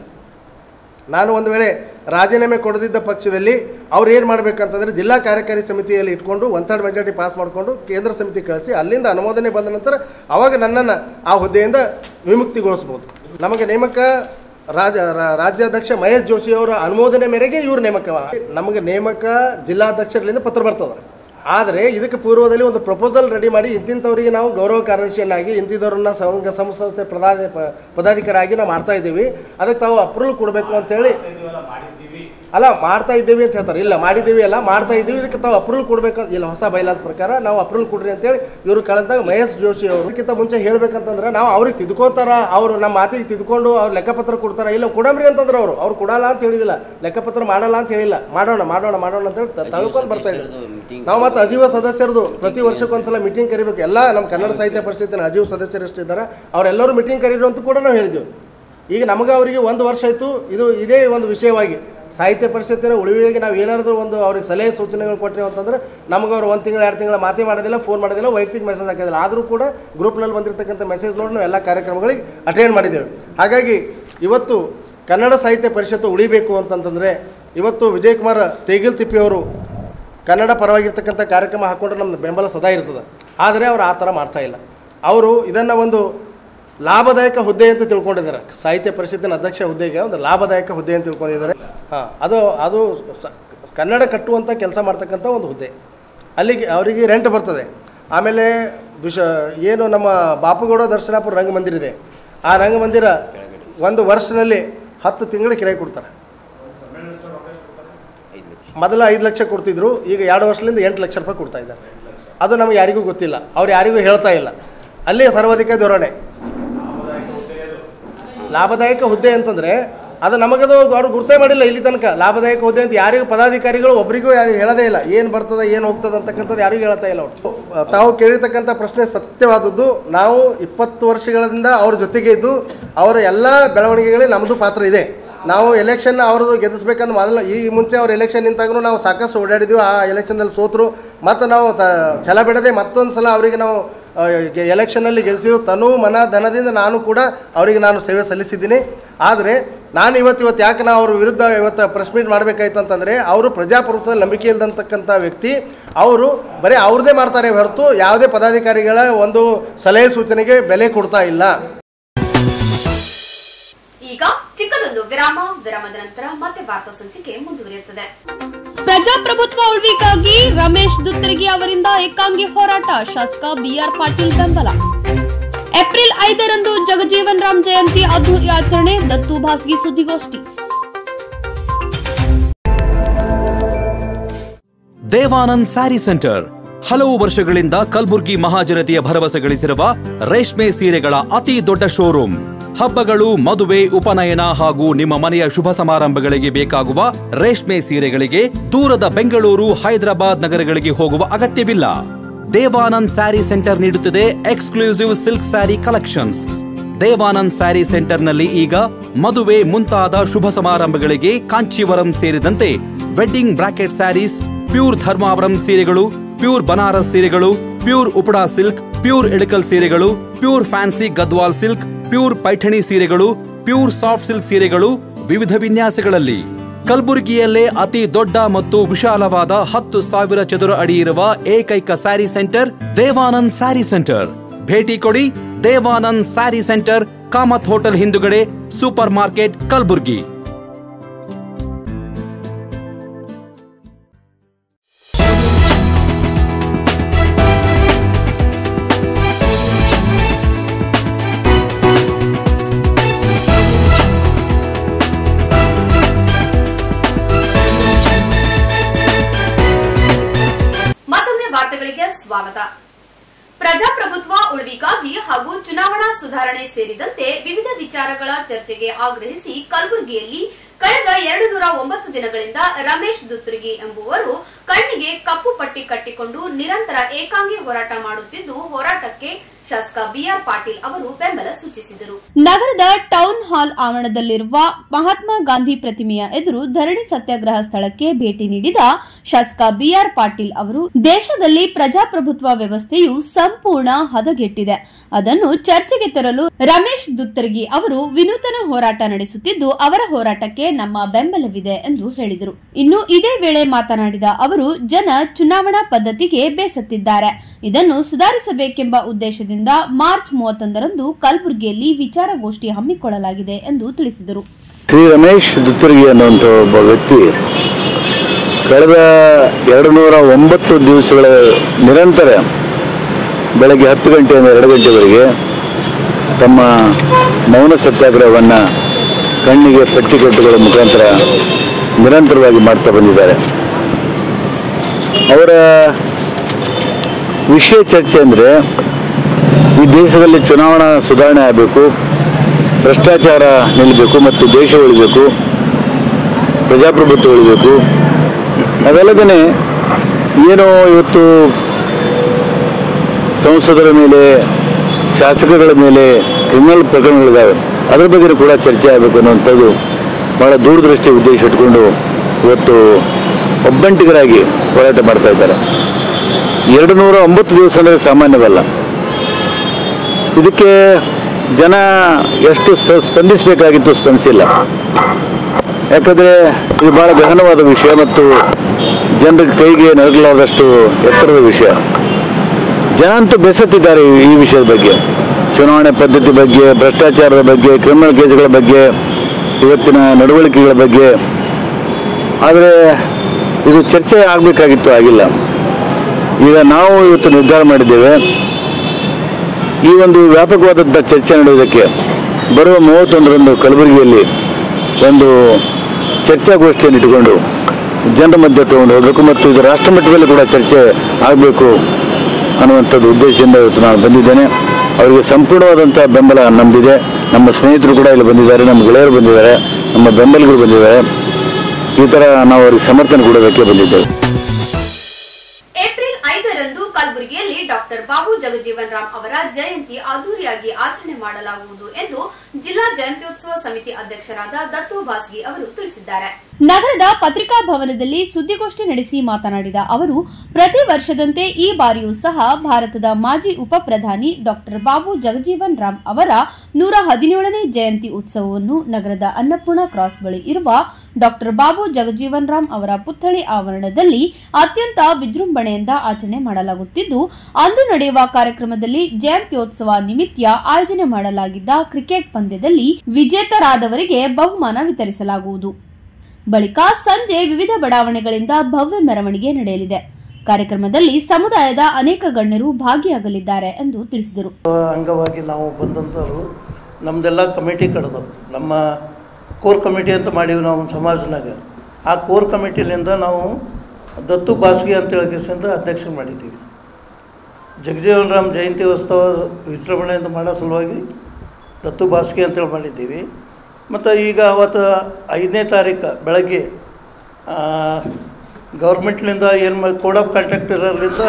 ನಾನು ಒಂದು ವೇಳೆ ರಾಜೀನಾಮೆ ಕೊಡದಿದ್ದ ಪಕ್ಷದಲ್ಲಿ ಅವ್ರು ಏನು ಮಾಡಬೇಕಂತಂದರೆ ಜಿಲ್ಲಾ ಕಾರ್ಯಕಾರಿ ಸಮಿತಿಯಲ್ಲಿ ಇಟ್ಕೊಂಡು ಒನ್ ಥರ್ಡ್ ಮೆಜಾರಿಟಿ ಪಾಸ್ ಮಾಡಿಕೊಂಡು ಕೇಂದ್ರ ಸಮಿತಿ ಕಳಿಸಿ ಅಲ್ಲಿಂದ ಅನುಮೋದನೆ ಬಂದ ನಂತರ ಅವಾಗ ನನ್ನನ್ನು ಆ ಹುದ್ದೆಯಿಂದ ವಿಮುಕ್ತಿಗೊಳಿಸ್ಬೋದು ನಮಗೆ ನೇಮಕ ರಾಜ ರಾ- ರಾಜ್ಯಾಧ್ಯಕ್ಷ ಮಹೇಶ್ ಜೋಶಿ ಅವರ ಅನುಮೋದನೆ ಮೇರೆಗೆ ಇವ್ರು ನೇಮಕ ನಮಗೆ ನೇಮಕ ಜಿಲ್ಲಾಧ್ಯಕ್ಷರಿಂದ ಪತ್ರ ಬರ್ತದೆ ಆದರೆ ಇದಕ್ಕೆ ಪೂರ್ವದಲ್ಲಿ ಒಂದು ಪ್ರಪೋಸಲ್ ರೆಡಿ ಮಾಡಿ ಇಂತಿಂಥವರಿಗೆ ನಾವು ಗೌರವ ಕಾರ್ಯದರ್ಶಿಯನ್ನಾಗಿ ಇಂತಿದ್ದವ್ರನ್ನ ಸಂಘ ಸಂಸ್ಥೆ ಪ್ರಧಾನ ಪ- ಪದಾಧಿಕಾರಿಯಾಗಿ ನಾವು ಮಾಡ್ತಾ ಇದ್ದೀವಿ ಅದಕ್ಕೆ ತಾವು ಅಪ್ರೂವಲ್ ಕೊಡಬೇಕು ಅಂತೇಳಿ ಅಲ್ಲ ಮಾಡ್ತಾ ಇದ್ದೀವಿ ಅಂತ ಹೇಳ್ತಾರೆ ಇಲ್ಲ ಮಾಡಿದ್ದೀವಿ ಅಲ್ಲ ಮಾಡ್ತಾ ಇದ್ದೀವಿ ಇದಕ್ಕೆ ತಾವು ಅಪ್ರೂವಲ್ ಕೊಡಬೇಕು ಇಲ್ಲ ಹೊಸ ಬೈಲಾಸ್ ಪ್ರಕಾರ ನಾವು ಅಪ್ರೂವಲ್ ಕೊಡ್ರಿ ಅಂತೇಳಿ ಇವರು ಕಳಿಸಿದಾಗ ಮಹೇಶ್ ಜೋಶಿ ಅವರು ಇದಕ್ಕಿಂತ ಮುಂಚೆ ಹೇಳ್ಬೇಕಂತಂದ್ರೆ ನಾವು ಅವ್ರಿಗೆ ತಿದ್ಕೋತಾರ ಅವರು ನಮ್ಮ ಮಾತಿಗೆ ತಿದ್ಕೊಂಡು ಅವ್ರು ಲೆಕ್ಕಪತ್ರ ಕೊಡ್ತಾರ ಇಲ್ಲ ಕೊಡಮ್ರಿ ಅಂತಂದ್ರೆ ಅವರು ಅವ್ರು ಕೊಡಲ್ಲ ಅಂತ ಹೇಳಿದಿಲ್ಲ ಲೆಕ್ಕಪತ್ರ ಮಾಡಲ್ಲ ಅಂತ ಹೇಳಿಲ್ಲ ಮಾಡೋಣ ಮಾಡೋಣ ಮಾಡೋಣ ಅಂತ ಹೇಳಿ ತ- ತಳ್ಕೊಂಡು ಬರ್ತಾ ಇದ್ರು ನಾವು ಮತ್ತೆ ಅಜೀವ ಸದಸ್ಯರದು ಪ್ರತಿ ವರ್ಷಕ್ಕೊಂದ್ಸಲ ಮೀಟಿಂಗ್ ಕರಿಬೇಕು ಎಲ್ಲ ನಮ್ಮ ಕನ್ನಡ ಸಾಹಿತ್ಯ ಪರಿಷತ್ತಿನ ಅಜೀವ ಸದಸ್ಯರು ಎಷ್ಟಿದ್ದಾರೆ ಅವರೆಲ್ಲರೂ ಮೀಟಿಂಗ್ ಕರೀರು ಅಂತ ಕೂಡ ನಾವು ಹೇಳಿದ್ವಿ ಈಗ ನಮಗೆ ಅವರಿಗೆ ಒಂದು ವರ್ಷ ಆಯಿತು ಇದು ಇದೇ ಒಂದು ವಿಷಯವಾಗಿ ಸಾಹಿತ್ಯ ಪರಿಷತ್ತಿನ ಉಳಿವಿಗೆ ನಾವು ಏನಾದರೂ ಒಂದು ಅವ್ರಿಗೆ ಸಲಹೆ ಸೂಚನೆಗಳು ಕೊಟ್ಟರೆ ಅಂತಂದ್ರೆ ನಮಗೆ ಅವ್ರು ಒಂದು ತಿಂಗಳು ಎರಡು ತಿಂಗಳ ಮಾತೇ ಮಾಡೋದಿಲ್ಲ ಫೋನ್ ಮಾಡೋದಿಲ್ಲ ವೈಯಕ್ತಿಕ ಮೆಸೇಜ್ ಹಾಕೋದಿಲ್ಲ ಆದರೂ ಕೂಡ ಗ್ರೂಪ್ನಲ್ಲಿ ಬಂದಿರತಕ್ಕಂಥ ಮೆಸೇಜ್ ನೋಡಿ ನಾವು ಎಲ್ಲ ಕಾರ್ಯಕ್ರಮಗಳಿಗೆ ಅಟೆಂಡ್ ಮಾಡಿದ್ದೇವೆ ಹಾಗಾಗಿ ಇವತ್ತು ಕನ್ನಡ ಸಾಹಿತ್ಯ ಪರಿಷತ್ತು ಉಳಿಬೇಕು ಅಂತಂತಂದರೆ ಇವತ್ತು ವಿಜಯಕುಮಾರ್ ತೇಗಿಲ್ ತಿಪ್ಪಿಯವರು ಕನ್ನಡ ಪರವಾಗಿರ್ತಕ್ಕಂಥ ಕಾರ್ಯಕ್ರಮ ಹಾಕ್ಕೊಂಡ್ರೆ ನಮ್ಮ ಬೆಂಬಲ ಸದಾ ಇರ್ತದೆ ಆದರೆ ಅವರು ಆ ಥರ ಮಾಡ್ತಾ ಇಲ್ಲ ಅವರು ಇದನ್ನು ಒಂದು ಲಾಭದಾಯಕ ಹುದ್ದೆ ಅಂತ ತಿಳ್ಕೊಂಡಿದ್ದಾರೆ ಸಾಹಿತ್ಯ ಪರಿಷತ್ತಿನ ಅಧ್ಯಕ್ಷ ಹುದ್ದೆಗೆ ಒಂದು ಲಾಭದಾಯಕ ಹುದ್ದೆ ಅಂತ ತಿಳ್ಕೊಂಡಿದ್ದಾರೆ ಹಾಂ ಅದು ಅದು ಸ- ಕನ್ನಡ ಕಟ್ಟುವಂಥ ಕೆಲಸ ಮಾಡ್ತಕ್ಕಂಥ ಒಂದು ಹುದ್ದೆ ಅಲ್ಲಿಗೆ ಅವರಿಗೆ ರೆಂಟ್ ಬರ್ತದೆ ಆಮೇಲೆ ವಿಶ ಏನು ನಮ್ಮ ಬಾಪುಗೌಡ ದರ್ಶನಾಪುರ ರಂಗಮಂದಿರ ಇದೆ ಆ ರಂಗಮಂದಿರ ಒಂದು ವರ್ಷದಲ್ಲಿ ಹತ್ತು ತಿಂಗಳು ಕಿರಾಯಿ ಕೊಡ್ತಾರೆ ಮೊದಲ ಐದು ಲಕ್ಷ ಕೊಡ್ತಿದ್ರು ಈಗ ಎರಡು ವರ್ಷದಿಂದ ಎಂಟು ಲಕ್ಷ ರೂಪಾಯಿ ಕೊಡ್ತಾ ಇದ್ದಾರೆ ಅದು ನಮಗೆ ಯಾರಿಗೂ ಗೊತ್ತಿಲ್ಲ ಅವ್ರು ಯಾರಿಗೂ ಹೇಳ್ತಾ ಇಲ್ಲ ಅಲ್ಲೇ ಸರ್ವಾಧಿಕ ಧೋರಣೆ ಲಾಭದಾಯಕ ಹುದ್ದೆ ಅಂತಂದರೆ ಅದು ನಮಗದು ಅವ್ರು ಗುರ್ತೇ ಮಾಡಿಲ್ಲ ಇಲ್ಲಿ ತನಕ ಲಾಭದಾಯಕ ಹುದ್ದೆ ಅಂತ ಯಾರಿಗೂ ಪದಾಧಿಕಾರಿಗಳು ಒಬ್ಬರಿಗೂ ಯಾರು ಹೇಳೋದೇ ಇಲ್ಲ ಏನು ಬರ್ತದೆ ಏನು ಹೋಗ್ತದೆ ಅಂತಕ್ಕಂಥದ್ದು ಯಾರಿಗೂ ಹೇಳ್ತಾ ಇಲ್ಲ ಅವರು ತಾವು ಕೇಳಿರ್ತಕ್ಕಂಥ ಪ್ರಶ್ನೆ ಸತ್ಯವಾದದ್ದು ನಾವು ಇಪ್ಪತ್ತು ವರ್ಷಗಳಿಂದ ಅವ್ರ ಜೊತೆಗೆ ಇದ್ದು ಅವರ ಎಲ್ಲ ಬೆಳವಣಿಗೆಗಳಲ್ಲಿ ನಮ್ಮದು ಪಾತ್ರ ಇದೆ ನಾವು ಎಲೆಕ್ಷನ್ ಅವ್ರದ್ದು ಗೆಲ್ಲಿಸ್ಬೇಕಂದ್ರೆ ಮೊದಲು ಈ ಮುಂಚೆ ಅವ್ರು ಎಲೆಕ್ಷನ್ ನಿಂತಾಗೂ ನಾವು ಸಾಕಷ್ಟು ಓಡಾಡಿದ್ವಿ ಆ ಎಲೆಕ್ಷನಲ್ಲಿ ಸೋತರು ಮತ್ತು ನಾವು ತ ಛಲ ಬಿಡದೆ ಮತ್ತೊಂದು ಸಲ ಅವರಿಗೆ ನಾವು ಆ, ಗೆ- ಎಲೆಕ್ಷನಲ್ಲಿ ಗೆಲ್ಲಿಸಿದ್ದು ತನು ಮನ ಧನದಿಂದ ನಾನು ಕೂಡ ಅವರಿಗೆ ನಾನು ಸೇವೆ ಸಲ್ಲಿಸಿದ್ದೀನಿ ಆದರೆ ನಾನು ಇವತ್ತು ಇವತ್ತು ಯಾಕೆ ನಾವು ಅವ್ರ ವಿರುದ್ಧ ಇವತ್ತು ಪ್ರೆಸ್ ಮೀಟ್ ಮಾಡಬೇಕಾಯ್ತು ಅಂತಂದರೆ ಅವರು ಪ್ರಜಾಪ್ರಭುತ್ವದಲ್ಲಿ ನಂಬಿಕೆ ಇಲ್ಲದಂತಕ್ಕಂಥ ವ್ಯಕ್ತಿ ಅವರು ಬರೀ ಅವ್ರದ್ದೇ ಮಾಡ್ತಾರೆ ಹೊರತು ಯಾವುದೇ ಪದಾಧಿಕಾರಿಗಳ ಒಂದು ಸಲಹೆ ಸೂಚನೆಗೆ ಬೆಲೆ ಕೊಡ್ತಾ ಇಲ್ಲ ಈಗ ಚಿಕ್ಕದೊಂದು ವಿರಾಮ ವಿರಾಮದ ನಂತರ ಮತ್ತೆ ವಾರ್ತಾ ಸಂಚಿಕೆ ಮುಂದುವರಿಯುತ್ತದೆ ಪ್ರಜಾಪ್ರಭುತ್ವ ಉಳಿವಿಗಾಗಿ ರಮೇಶ್ ದುತ್ತರಗಿ ಅವರಿಂದ ಏಕಾಂಗಿ ಹೋರಾಟ ಶಾಸಕ ಬಿಆರ್ ಪಾಟೀಲ್ ಬೆಂಬಲ ಏಪ್ರಿಲ್ ಐದರಂದು ಜಗಜೀವನ್ ರಾಮ್ ಜಯಂತಿ ಅದ್ದೂರಿ ಆಚರಣೆ ದತ್ತು ಭಾಸ್ಗಿ ಸುದ್ದಿಗೋಷ್ಠಿ ದೇವಾನಂದ್ ಸ್ಯಾರಿ ಸೆಂಟರ್ ಹಲವು ವರ್ಷಗಳಿಂದ ಕಲ್ಬುರ್ಗಿ ಮಹಾಜನತೆಯ ಭರವಸೆ ಗಳಿಸಿರುವ ರೇಷ್ಮೆ ಸೀರೆಗಳ ಅತಿ ದೊಡ್ಡ ಶೋರೂಮ್ ಹಬ್ಬಗಳು ಮದುವೆ ಉಪನಯನ ಹಾಗೂ ನಿಮ್ಮ ಮನೆಯ ಶುಭ ಸಮಾರಂಭಗಳಿಗೆ ಬೇಕಾಗುವ ರೇಷ್ಮೆ ಸೀರೆಗಳಿಗೆ ದೂರದ ಬೆಂಗಳೂರು ಹೈದರಾಬಾದ್ ನಗರಗಳಿಗೆ ಹೋಗುವ ಅಗತ್ಯವಿಲ್ಲ ದೇವಾನಂದ್ ಸ್ಯಾರಿ ಸೆಂಟರ್ ನೀಡುತ್ತಿದೆ exclusive silk sari collections Devanand sari ಸೆಂಟರ್ನಲ್ಲಿ ಈಗ ಮದುವೆ ಮುಂತಾದ ಶುಭ ಸಮಾರಂಭಗಳಿಗೆ ಕಾಂಚೀವರಂ ಸೇರಿದಂತೆ wedding brocade saris pure Dharmavaram ಸೀರೆಗಳು ಪ್ಯೂರ್ ಬನಾರಸ್ ಸೀರೆಗಳು pure Uppada silk pure Ilkal ಸೀರೆಗಳು pure fancy Gadwal silk pure Paithani ಸೀರೆಗಳು ಪ್ಯೂರ್ ಸಾಫ್ಟ್ ಸಿಲ್ಕ್ ಸೀರೆಗಳು ವಿವಿಧ ವಿನ್ಯಾಸಗಳಲ್ಲಿ ಕಲಬುರಗಿಯಲ್ಲೇ ಅತಿ ದೊಡ್ಡ ಮತ್ತು ವಿಶಾಲವಾದ ಹತ್ತು ಸಾವಿರ ಚದುರ ಅಡಿ ಇರುವ ಏಕೈಕ ಸ್ಯಾರಿ ಸೆಂಟರ್ ದೇವಾನಂದ್ ಸ್ಯಾರಿ ಸೆಂಟರ್ ಭೇಟಿ ಕೊಡಿ ದೇವಾನಂದ್ ಸ್ಯಾರಿ ಸೆಂಟರ್ ಕಾಮತ್ ಹೋಟೆಲ್ ಹಿಂದುಗಡೆ ಸೂಪರ್ ಮಾರ್ಕೆಟ್ ಕಲಬುರ್ಗಿ ಮತ್ತೊಮ್ಮೆ ವಾರ್ತೆಗಳಿಗೆ ಸ್ವಾಗತ ಪ್ರಜಾಪ್ರಭುತ್ವ ಉಳಿವಿಗಾಗಿ ಹಾಗೂ ಚುನಾವಣಾ ಸುಧಾರಣೆ ಸೇರಿದಂತೆ ವಿವಿಧ ವಿಚಾರಗಳ ಚರ್ಚೆಗೆ ಆಗ್ರಹಿಸಿ ಕಲಬುರಗಿಯಲ್ಲಿ ಕಳೆದ ಎರಡು ನೂರ ಒಂಬತ್ತು ದಿನಗಳಿಂದ ರಮೇಶ್ ದುತ್ತುರ್ಗಿ ಎಂಬುವರು ಕಣ್ಣಿಗೆ ಕಪ್ಪು ಪಟ್ಟಿ ಕಟ್ಟಿಕೊಂಡು ನಿರಂತರ ಏಕಾಂಗಿ ಹೋರಾಟ ಮಾಡುತ್ತಿದ್ದು ಹೋರಾಟಕ್ಕೆ ಶಾಸಕ ಬಿಆರ್ ಪಾಟೀಲ್ ಅವರು ಬೆಂಬಲ ಸೂಚಿಸಿದರು ನಗರದ ಟೌನ್ ಹಾಲ್ ಆವರಣದಲ್ಲಿರುವ ಮಹಾತ್ಮ ಗಾಂಧಿ ಪ್ರತಿಮೆಯ ಎದುರು ಧರಣಿ ಸತ್ಯಾಗ್ರಹ ಸ್ಥಳಕ್ಕೆ ಭೇಟಿ ನೀಡಿದ ಶಾಸಕ ಬಿಆರ್ ಪಾಟೀಲ್ ಅವರು ದೇಶದಲ್ಲಿ ಪ್ರಜಾಪ್ರಭುತ್ವ ವ್ಯವಸ್ಥೆಯು ಸಂಪೂರ್ಣ ಹದಗೆಟ್ಟಿದೆ ಅದನ್ನು ಚರ್ಚೆಗೆ ತರಲು ರಮೇಶ್ ದುತ್ತರ್ಗಿ ಅವರು ವಿನೂತನ ಹೋರಾಟ ನಡೆಸುತ್ತಿದ್ದು ಅವರ ಹೋರಾಟಕ್ಕೆ ನಮ್ಮ ಬೆಂಬಲವಿದೆ ಎಂದು ಹೇಳಿದರು ಇನ್ನು ಇದೇ ವೇಳೆ ಮಾತನಾಡಿದ ಅವರು ಜನ ಚುನಾವಣಾ ಪದ್ಧತಿಗೆ ಬೇಸತ್ತಿದ್ದಾರೆ ಇದನ್ನು ಸುಧಾರಿಸಬೇಕೆಂಬ ಉದ್ದೇಶದಿಂದ ಮಾರ್ಚ್ ಮೂವತ್ತೊಂದರಂದು ಕಲಬುರಗಿಯಲ್ಲಿ ವಿಚಾರಗೋಷ್ಠಿ ಹಮ್ಮಿಕೊಳ್ಳಲಾಗಿದೆ ಎಂದು ತಿಳಿಸಿದರು ಶ್ರೀ ರಮೇಶ್ ದುತ್ತುರ್ಗಿ ಅನ್ನುವಂಥ ಒಬ್ಬ ವ್ಯಕ್ತಿ ಕಳೆದ ಎರಡು ನೂರ ಒಂಬತ್ತು ದಿವಸಗಳ ನಿರಂತರ ಬೆಳಗ್ಗೆ ಹತ್ತು ಗಂಟೆಯಿಂದ ಎರಡು ಗಂಟೆವರೆಗೆ ತಮ್ಮ ಮೌನ ಸತ್ಯಾಗ್ರಹವನ್ನು ಕಣ್ಣಿಗೆ ಪಟ್ಟಿ ಕಟ್ಟುಗಳ ಮುಖಾಂತರ ನಿರಂತರವಾಗಿ ಮಾಡ್ತಾ ಬಂದಿದ್ದಾರೆ ಅವರ ವಿಷಯ ಚರ್ಚೆ ಅಂದರೆ ಈ ದೇಶದಲ್ಲಿ ಚುನಾವಣಾ ಸುಧಾರಣೆ ಆಗಬೇಕು ಭ್ರಷ್ಟಾಚಾರ ನಿಲ್ಲಬೇಕು ಮತ್ತು ದೇಶ ಉಳಿಬೇಕು ಪ್ರಜಾಪ್ರಭುತ್ವ ಉಳಿಬೇಕು ಅದಲ್ಲದೇ ಏನು ಇವತ್ತು ಸಂಸದರ ಮೇಲೆ ಶಾಸಕಗಳ ಮೇಲೆ ಕ್ರಿಮಿನಲ್ ಪ್ರಕರಣಗಳಿದ್ದಾವೆ ಅದರ ಬಗ್ಗೆ ಕೂಡ ಚರ್ಚೆ ಆಗಬೇಕು ಅನ್ನುವಂಥದ್ದು ಬಹಳ ದೂರದೃಷ್ಟಿ ಉದ್ದೇಶ ಇಟ್ಕೊಂಡು ಇವತ್ತು ಒಬ್ಬಂಟಿಗರಾಗಿ ಹೋರಾಟ ಮಾಡ್ತಾ ಇದ್ದಾರೆ ಎರಡು ನೂರ ಒಂಬತ್ತು ದಿವಸ ಅಂದರೆ ಸಾಮಾನ್ಯವಲ್ಲ ಇದಕ್ಕೆ ಜನ ಎಷ್ಟು ಸ- ಸ್ಪಂದಿಸಬೇಕಾಗಿತ್ತು ಸ್ಪಂದಿಸಿಲ್ಲ ಯಾಕಂದರೆ ಇದು ಬಹಳ ಗಹನವಾದ ವಿಷಯ ಮತ್ತು ಜನರ ಕೈಗೆ ನರಗಲಾದಷ್ಟು ಎತ್ತರದ ವಿಷಯ ಜನ ಅಂತೂ ಬೆಸತ್ತಿದ್ದಾರೆ ಈ- ಈ ವಿಷಯದ ಬಗ್ಗೆ ಚುನಾವಣೆ ಪದ್ಧತಿ ಬಗ್ಗೆ ಭ್ರಷ್ಟಾಚಾರದ ಬಗ್ಗೆ ಕ್ರಿಮಿನಲ್ ಕೇಸ್ಗಳ ಬಗ್ಗೆ ಇವತ್ತಿನ ನಡವಳಿಕೆಗಳ ಬಗ್ಗೆ ಆದರೆ ಇದು ಚರ್ಚೆ ಆಗಬೇಕಾಗಿತ್ತು ಆಗಿಲ್ಲ ಈಗ ನಾವು ಇವತ್ತು ನಿರ್ಧಾರ ಮಾಡಿದ್ದೇವೆ ಈ ಒಂದು ವ್ಯಾಪಕವಾದಂಥ ಚರ್ಚೆ ನಡೆಯುವುದಕ್ಕೆ ಬರುವ ಮೂವತ್ತೊಂದರಂದು ಕಲಬುರಗಿಯಲ್ಲಿ ಒಂದು ಚರ್ಚಾಗೋಷ್ಠಿಯನ್ನು ಇಟ್ಟುಕೊಂಡು ಜನರ ಮಧ್ಯೆ ತಗೊಂಡು ಹೋಗಬೇಕು ಮತ್ತು ಇದು ರಾಷ್ಟ್ರ ಮಟ್ಟದಲ್ಲಿ ಕೂಡ ಚರ್ಚೆ ಆಗಬೇಕು ಅನ್ನುವಂಥದ್ದು ಉದ್ದೇಶದಿಂದ ಇವತ್ತು ನಾನು ಬಂದಿದ್ದೇನೆ ಅವರಿಗೆ ಸಂಪೂರ್ಣವಾದಂಥ ಬೆಂಬಲ ನಮ್ಮದಿದೆ ನಮ್ಮ ಸ್ನೇಹಿತರು ಕೂಡ ಇಲ್ಲಿ ಬಂದಿದ್ದಾರೆ ನಮ್ಮ ಗೆಳೆಯರು ಬಂದಿದ್ದಾರೆ ನಮ್ಮ ಬೆಂಬಲಿಗರು ಬಂದಿದ್ದಾರೆ ಈ ಥರ ನಾವು ಅವರಿಗೆ ಸಮರ್ಥನೆ ಕೊಡೋದಕ್ಕೆ ಬಂದಿದ್ದೇವೆ ಏಪ್ರಿಲ್ ಐದರಂದು ಕಲಬುರಗಿಯಲ್ಲಿ ಡಾಕ್ಟರ್ ಬಾಬು ಜಗಜೀವನ್ ರಾಮ್ ಅವರ ಜಯಂತಿ ಅದ್ದೂರಿಯಾಗಿ ಆಚರಣೆ ಮಾಡಲಾಗುವುದು ಎಂದು ಜಿಲ್ಲಾ ಜಯಂತ್ಯೋತ್ಸವ ಸಮಿತಿ ಅಧ್ಯಕ್ಷರಾದ ದತ್ತು ಬಾಸ್ಗಿ ಅವರು ತಿಳಿಸಿದ್ದಾರೆ ನಗರದ ಪತ್ರಿಕಾ ಭವನದಲ್ಲಿ ಸುದ್ದಿಗೋಷ್ಠಿ ನಡೆಸಿ ಮಾತನಾಡಿದ ಅವರು ಪ್ರತಿ ವರ್ಷದಂತೆ ಈ ಬಾರಿಯೂ ಸಹ ಭಾರತದ ಮಾಜಿ ಉಪ ಪ್ರಧಾನಿ ಡಾಕ್ಟರ್ ಬಾಬು ಜಗಜೀವನ್ ರಾಮ್ ಅವರ ನೂರ ಹದಿನೇಳನೇ ಜಯಂತಿ ಉತ್ಸವವನ್ನು ನಗರದ ಅನ್ನಪೂರ್ಣ ಕ್ರಾಸ್ ಬಳಿ ಇರುವ ಡಾಕ್ಟರ್ ಬಾಬು ಜಗಜೀವನ್ ರಾಮ್ ಅವರ ಪುತ್ಥಳಿ ಆವರಣದಲ್ಲಿ ಅತ್ಯಂತ ವಿಜೃಂಭಣೆಯಿಂದ ಆಚರಣೆ ಮಾಡಲಾಗುತ್ತಿದ್ದು ಅಂದು ನಡೆಯುವ ಕಾರ್ಯಕ್ರಮದಲ್ಲಿ ಜಯಂತ್ಯೋತ್ಸವ ನಿಮಿತ್ತ ಆಯೋಜನೆ ಮಾಡಲಾಗಿದ್ದ ಕ್ರಿಕೆಟ್ ಪಂದ್ಯದಲ್ಲಿ ವಿಜೇತರಾದವರಿಗೆ ಬಹುಮಾನ ವಿತರಿಸಲಾಗುವುದು ಬಳಿಕ ಸಂಜೆ ವಿವಿಧ ಬಡಾವಣೆಗಳಿಂದ ಭವ್ಯ ಮೆರವಣಿಗೆ ನಡೆಯಲಿದೆ ಕಾರ್ಯಕ್ರಮದಲ್ಲಿ ಸಮುದಾಯದ ಅನೇಕ ಗಣ್ಯರು ಭಾಗಿಯಾಗಲಿದ್ದಾರೆ ಎಂದು ತಿಳಿಸಿದರು ಅಂಗವಾಗಿ ನಾವು ಬಂದಂಥವ್ರು ನಮ್ಮದೆಲ್ಲ ಕಮಿಟಿ ಕಡ್ದವು ನಮ್ಮ ಕೋರ್ ಕಮಿಟಿ ಅಂತ ಮಾಡೀವಿ ನಾವು ಸಮಾಜನಾಗ ಆ ಕೋರ್ ಕಮಿಟಿಲಿಂದ ನಾವು ದತ್ತು ಬಾಸ್ಗಿ ಅಂತ ಹೇಳಿಕೆಸಿಂದ ಅಧ್ಯಕ್ಷ ಮಾಡಿದ್ದೀವಿ ಜಗಜೀವನ್ ರಾಮ್ ಜಯಂತಿ ಉತ್ಸವ ವಿಜೃಂಭಣೆಯಿಂದ ಮಾಡೋ ಸಲುವಾಗಿ ದತ್ತು ಬಾಸ್ಗಿ ಅಂತೇಳಿ ಮಾಡಿದ್ದೀವಿ ಮತ್ತು ಈಗ ಅವತ್ತು ಐದನೇ ತಾರೀಕು ಬೆಳಗ್ಗೆ ಗೌರ್ಮೆಂಟ್ಲಿಂದ ಏನು ಮಾಡಿ ಕೋಡ್ ಆಫ್ ಕಾಂಟ್ರಾಕ್ಟ್ ಇರೋದ್ರಿಂದ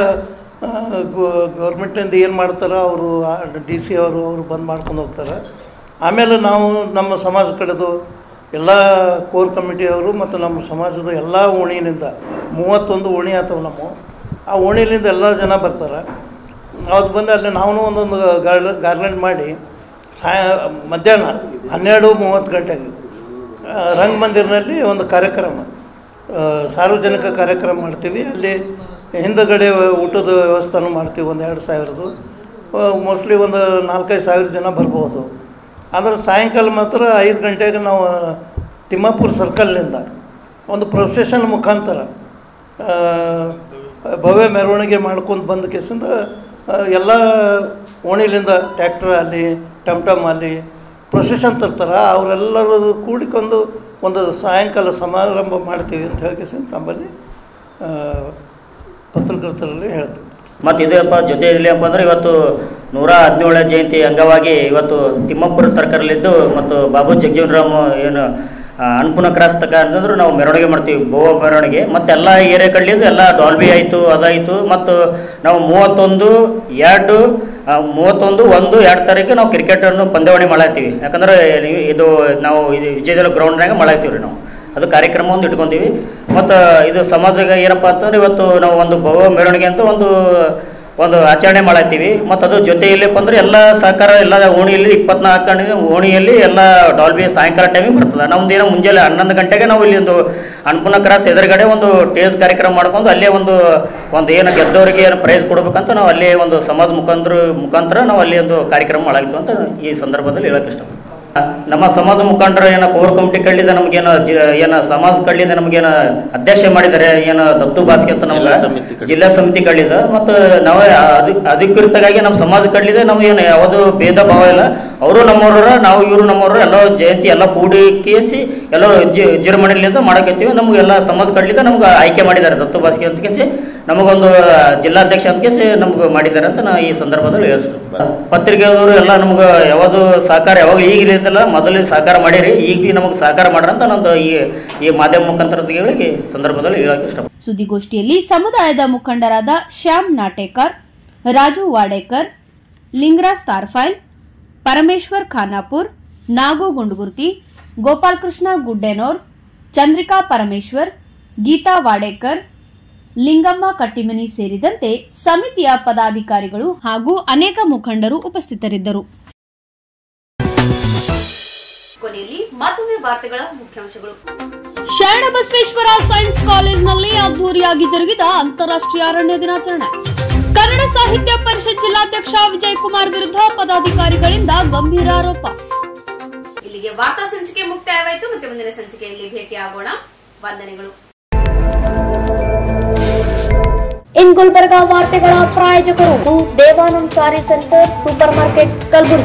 ಗೌರ್ಮೆಂಟ್ಲಿಂದ ಏನು ಮಾಡ್ತಾರೋ ಅವರು ಡಿ ಸಿ ಅವರು ಅವರು ಬಂದ್ ಮಾಡ್ಕೊಂಡು ಹೋಗ್ತಾರೆ ಆಮೇಲೆ ನಾವು ನಮ್ಮ ಸಮಾಜ ಕಡೆದು ಎಲ್ಲ ಕೋರ್ ಕಮಿಟಿಯವರು ಮತ್ತು ನಮ್ಮ ಸಮಾಜದ ಎಲ್ಲ ಓಣಿನಿಂದ ಮೂವತ್ತೊಂದು ಓಣಿ ಆತವು ನಮ್ಮ ಆ ಓಣಿಲಿಂದ ಎಲ್ಲ ಜನ ಬರ್ತಾರೆ ಅವತ್ತು ಬಂದು ಅಲ್ಲಿ ನಾವು ಒಂದೊಂದು ಗಾರ್ಲ ಗಾರ್ಲೆಂಡ್ ಮಾಡಿ ಸಾಯ ಮಧ್ಯಾಹ್ನ ಹನ್ನೆರಡು ಮೂವತ್ತು ಗಂಟೆಗೆ ಆ, ರಂಗಮಂದಿರ್ನಲ್ಲಿ ಒಂದು ಕಾರ್ಯಕ್ರಮ ಆ, ಸಾರ್ವಜನಿಕ ಕಾರ್ಯಕ್ರಮ ಮಾಡ್ತೀವಿ ಅಲ್ಲಿ ಹಿಂದಗಡೆ ಊಟದ ವ್ಯವಸ್ಥೆನೂ ಮಾಡ್ತೀವಿ ಒಂದು ಎರಡು ಸಾವಿರದ್ದು ಮೋಸ್ಟ್ಲಿ ಒಂದು ನಾಲ್ಕೈದು ಸಾವಿರ ಜನ ಬರ್ಬೋದು ಆದರೆ ಸಾಯಂಕಾಲ ಮಾತ್ರ ಐದು ಗಂಟೆಗೆ ನಾವು ತಿಮ್ಮಾಪುರ ಸರ್ಕಲ್ನಿಂದ ಒಂದು ಪ್ರೊಸೆಷನ್ ಮುಖಾಂತರ ಆ, ಭವ್ಯ ಮೆರವಣಿಗೆ ಮಾಡ್ಕೊಂಡು ಬಂದ ಕೇಸಿಂದ ಎಲ್ಲ ಓಣಿಲಿಂದ ಟ್ಯಾಕ್ಟ್ರ್ ಅಲ್ಲಿ ಟಮ್ ಟಮ್ ಅಲ್ಲಿ ಪ್ರೊಸೆಷನ್ ತರ್ತಾರೆ ಅವರೆಲ್ಲರೂ ಕೂಡಿಕೊಂಡು ಒಂದು ಸಾಯಂಕಾಲ ಸಮಾರಂಭ ಮಾಡ್ತೀವಿ ಅಂತ ಹೇಳಿ ನಮ್ಮಲ್ಲಿ ಆ, ಪತ್ರಕರ್ತರಲ್ಲಿ ಹೇಳ್ತೀವಿ ಮತ್ತು ಇದಪ್ಪ ಜೊತೆಯಲ್ಲಿ ಏನಪ್ಪ ಅಂದ್ರೆ ಇವತ್ತು ನೂರ ಹದಿನೇಳನೇ ಜಯಂತಿ ಅಂಗವಾಗಿ ಇವತ್ತು ತಿಮ್ಮಪ್ಪುರ ಸರ್ಕಲ್ಲಿದ್ದು ಮತ್ತು ಬಾಬು ಜಗಜೀವನರಾಮ್ ಏನು ಆ, ಅನ್ನಪೂರ್ಣ ಕ್ರಾಸ್ ತಕ ಅಂತಂದ್ರೆ ನಾವು ಮೆರವಣಿಗೆ ಮಾಡ್ತೀವಿ ಗೋವಾ ಮೆರವಣಿಗೆ ಮತ್ತು ಎಲ್ಲ ಏರಿಯಾ ಕಡ್ಲಿದ್ದು ಎಲ್ಲ ಡಾಲ್ಬಿ ಆಯಿತು ಅದಾಯಿತು ಮತ್ತು ನಾವು ಮೂವತ್ತೊಂದು ಎರಡು ಆ, ಮೂವತ್ತೊಂದು ಒಂದು ಎರಡು ತಾರೀಕು ನಾವು ಕ್ರಿಕೆಟನ್ನು ಪಂದ್ಯಾವಳಿ ಮಾಡತ್ತೀವಿ ಯಾಕಂದ್ರೆ ನೀವು ಇದು ನಾವು ಇದು ವಿಜಯದಲ್ಲ ಗ್ರೌಂಡ್ನಾಗ ಮಾಡತ್ತೀವಿ ರೀ ನಾವು ಅದು ಕಾರ್ಯಕ್ರಮ ಒಂದು ಇಟ್ಕೊಂತೀವಿ ಮತ್ತು ಇದು ಸಮಾಜಕ್ಕೆ ಏನಪ್ಪ ಅಂತಂದ್ರೆ ಇವತ್ತು ನಾವು ಒಂದು ಭವ್ಯ ಮೆರವಣಿಗೆ ಅಂತ ಒಂದು ಒಂದು ಆಚರಣೆ ಮಾಡತ್ತೀವಿ ಮತ್ತು ಅದು ಜೊತೆಯಲ್ಲಪ್ಪ ಅಂದ್ರೆ ಎಲ್ಲ ಸಹಕಾರ ಎಲ್ಲ ಓಣಿಯಲ್ಲಿ ಇಪ್ಪತ್ನಾಲ್ಕು ಓಣಿಯಲ್ಲಿ ಎಲ್ಲ ಡಾಲ್ಬಿ ಸಾಯಂಕಾಲ ಟೈಮಿಗೆ ಬರ್ತದೆ ನಮ್ದು ಏನೋ ಮುಂಜಾನೆ ಹನ್ನೊಂದು ಗಂಟೆಗೆ ನಾವು ಇಲ್ಲಿ ಒಂದು ಅನ್ಪೂರ್ಣ ಕ್ರಾಸ್ ಎದುರುಗಡೆ ಒಂದು ಟೇಸ್ ಕಾರ್ಯಕ್ರಮ ಮಾಡ್ಕೊಂಡು ಅಲ್ಲೇ ಒಂದು ಒಂದು ಏನು ಗೆದ್ದವರಿಗೆ ಏನು ಪ್ರೈಸ್ ಕೊಡ್ಬೇಕಂತ ನಾವು ಅಲ್ಲೇ ಒಂದು ಸಮಾಜ ಮುಖಾಂತರ ಮುಖಾಂತರ ನಾವು ಅಲ್ಲಿ ಒಂದು ಕಾರ್ಯಕ್ರಮ ಮಾಡಾಗಿತ್ತು ಅಂತ ಈ ಸಂದರ್ಭದಲ್ಲಿ ಹೇಳಕ್ಕೆ ಇಷ್ಟಪಡ್ತೀನಿ ನಮ್ಮ ಸಮಾಜ ಮುಖಂಡರು ಏನೋ ಕೋರ್ ಕಮಿಟಿ ಕಡ್ಲಿದ ನಮಗೇನು ಜಿ ಏನ ಸಮಾಜ ಕಡ್ಲಿದ ನಮಗೇನು ಅಧ್ಯಕ್ಷ ಮಾಡಿದ್ದಾರೆ ಏನು ದತ್ತು ಬಾಸ್ಗೆ ಅಂತ ನಮ್ಗೆ ಜಿಲ್ಲಾ ಸಮಿತಿ ಕಡ್ಲಿದ ಮತ್ತು ನಾವು ಅಧಿ ಅಧಿಕೃತವಾಗಿ ನಮ್ಮ ಸಮಾಜ ಕಡ್ಲಿದೆ ನಮ್ಗೆ ಏನು ಯಾವುದು ಭೇದ ಭಾವ ಇಲ್ಲ ಅವರು ನಮ್ಮವ್ರ ನಾವು ಇವರು ನಮ್ಮವ್ರು ಎಲ್ಲ ಜಯಂತಿ ಎಲ್ಲ ಕೂಡಿ ಕೇಸಿ ಎಲ್ಲ ಜಿ ವಿಜೃಂಭಣೆಯಿಂದ ಮಾಡಕತ್ತೀವಿ ನಮ್ಗೆ ಎಲ್ಲ ಸಮಾಜ ಕಡ್ಲಿದ ನಮ್ಗೆ ಆಯ್ಕೆ ಮಾಡಿದ್ದಾರೆ ದತ್ತು ಬಾಸ್ಗೆ ಅಂತ ಕೇಸಿ ನಮಗೊಂದು ಜಿಲ್ಲಾಧ್ಯಕ್ಷ ಅಂತ ಕೇಸಿ ನಮ್ಗೆ ಮಾಡಿದ್ದಾರೆ ಅಂತ ನಾ ಈ ಸಂದರ್ಭದಲ್ಲಿ ಹೇಳ್ತೀನಿ ಪತ್ರಿಕೆಯವರು ಎಲ್ಲ ನಮ್ಗೆ ಯಾವುದು ಸಹಕಾರ ಯಾವಾಗ ಈಗ ಇರೋದಿಲ್ಲ ಮೊದಲೇ ಸಹಕಾರ ಮಾಡಿರಿ ಈಗ ಭೀ ನಮಗೆ ಸಹಕಾರ ಮಾಡ್ರಂತ ನಂದು ಈ ಈ ಮಾಧ್ಯಮ ಮುಖಾಂತರದ ಹೇಳಿ ಸಂದರ್ಭದಲ್ಲಿ ಹೇಳಕ್ಕೆ ಇಷ್ಟ ಸುದ್ದಿಗೋಷ್ಠಿಯಲ್ಲಿ ಸಮುದಾಯದ ಮುಖಂಡರಾದ ಶ್ಯಾಮ್ ನಾಟೇಕರ್ ರಾಜು ವಾಡೇಕರ್ ಲಿಂಗರಾಜ್ ತಾರ್ಫೈಲ್ ಪರಮೇಶ್ವರ್ ಖಾನಾಪುರ್ ನಾಗು ಗುಂಡುಗುರ್ತಿ ಗೋಪಾಲಕೃಷ್ಣ ಗುಡ್ಡೆನೋರ್ ಚಂದ್ರಿಕಾ ಪರಮೇಶ್ವರ್ ಗೀತಾ ವಾಡೇಕರ್ ಲಿಂಗಮ್ಮ ಕಟ್ಟಿಮನಿ ಸೇರಿದಂತೆ ಸಮಿತಿಯ ಪದಾಧಿಕಾರಿಗಳು ಹಾಗೂ ಅನೇಕ ಮುಖಂಡರು ಉಪಸ್ಥಿತರಿದ್ದರು ಕೊನೆಯಲ್ಲಿ ಮತ್ತೊಮ್ಮೆ ವಾರ್ತೆಗಳ ಮುಖ್ಯಾಂಶಗಳು ಶರಣಬಸವೇಶ್ವರ ಸೈನ್ಸ್ ಕಾಲೇಜಿನಲ್ಲಿ ಅದ್ದೂರಿಯಾಗಿ ಜರುಗಿದ ಅಂತಾರಾಷ್ಟ್ರೀಯ ಅರಣ್ಯ ದಿನಾಚರಣೆ ಕನ್ನಡ ಸಾಹಿತ್ಯ ಪರಿಷತ್ ಜಿಲ್ಲಾಧ್ಯಕ್ಷ ವಿಜಯ್ ಕುಮಾರ್ ವಿರುದ್ಧ ಪದಾಧಿಕಾರಿಗಳಿಂದ ಗಂಭೀರ ಆರೋಪ ಇಲ್ಲಿಗೆ ವಾರ್ತಾ ಸಂಚಿಕೆ ಮುಕ್ತಾಯವಾಯಿತು ಮತ್ತೆ ಮುಂದಿನ ಸಂಚಿಕೆಯಲ್ಲಿ ಭೇಟಿಯಾಗೋಣ ವಂದನೆಗಳು ಇನ್ ಗುಲ್ಬರ್ಗಾ ವಾರ್ತೆಗಳ ಪ್ರಾಯೋಜಕರು Devanand sari centre supermarket Kalaburagi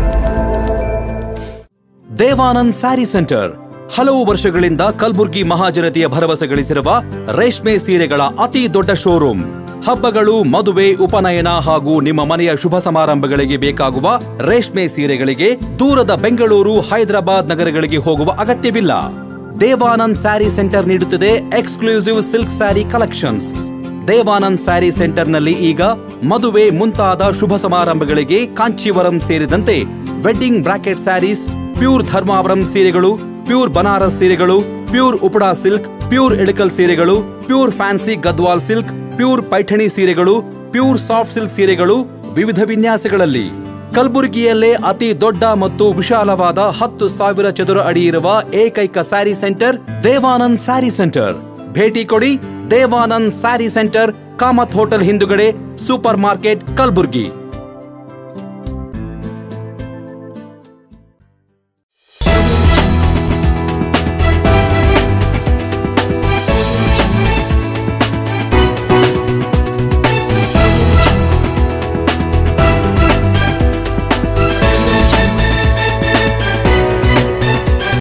Devanand sari centre ಹಲವು ವರ್ಷಗಳಿಂದ ಕಲ್ಬುರ್ಗಿ ಮಹಾಜನತೆಯ ಭರವಸೆ ಗಳಿಸಿರುವ ರೇಷ್ಮೆ ಸೀರೆಗಳ ಅತಿ ದೊಡ್ಡ ಶೋರೂಮ್ ಹಬ್ಬಗಳು ಮದುವೆ ಉಪನಯನ ಹಾಗೂ ನಿಮ್ಮ ಮನೆಯ ಶುಭ ಸಮಾರಂಭಗಳಿಗೆ ಬೇಕಾಗುವ ರೇಷ್ಮೆ ಸೀರೆಗಳಿಗೆ ದೂರದ ಬೆಂಗಳೂರು ಹೈದರಾಬಾದ್ ನಗರಗಳಿಗೆ ಹೋಗುವ ಅಗತ್ಯವಿಲ್ಲ ದೇವಾನಂದ್ ಸ್ಯಾರಿ ಸೆಂಟರ್ ನೀಡುತ್ತಿದೆ exclusive silk sari collections Devanand sari ಸೆಂಟರ್ನಲ್ಲಿ ಈಗ ಮದುವೆ ಮುಂತಾದ ಶುಭ ಸಮಾರಂಭಗಳಿಗೆ ಕಾಂಚೀವರಂ ಸೇರಿದಂತೆ wedding brocade saris pure Dharmavaram ಸೀರೆಗಳು ಪ್ಯೂರ್ ಬನಾರಸ್ ಸೀರೆಗಳು pure Uppada silk pure Ilkal ಸೀರೆಗಳು pure fancy Gadwal silk pure Paithani ಸೀರೆಗಳು ಪ್ಯೂರ್ ಸಾಫ್ಟ್ ಸಿಲ್ಕ್ ಸೀರೆಗಳು ವಿವಿಧ ವಿನ್ಯಾಸಗಳಲ್ಲಿ ಕಲಬುರಗಿಯಲ್ಲೇ ಅತಿ ದೊಡ್ಡ ಮತ್ತು ವಿಶಾಲವಾದ ಹತ್ತು ಸಾವಿರ ಚದುರ ಅಡಿ ಇರುವ ಏಕೈಕ ಸ್ಯಾರಿ ಸೆಂಟರ್ ದೇವಾನಂದ್ ಸ್ಯಾರಿ ಸೆಂಟರ್ ಭೇಟಿ ಕೊಡಿ ದೇವಾನಂದ್ ಸ್ಯಾರಿ ಸೆಂಟರ್ ಕಾಮತ್ ಹೋಟೆಲ್ ಹಿಂದುಗಡೆ ಸೂಪರ್ ಮಾರ್ಕೆಟ್ ಕಲಬುರ್ಗಿ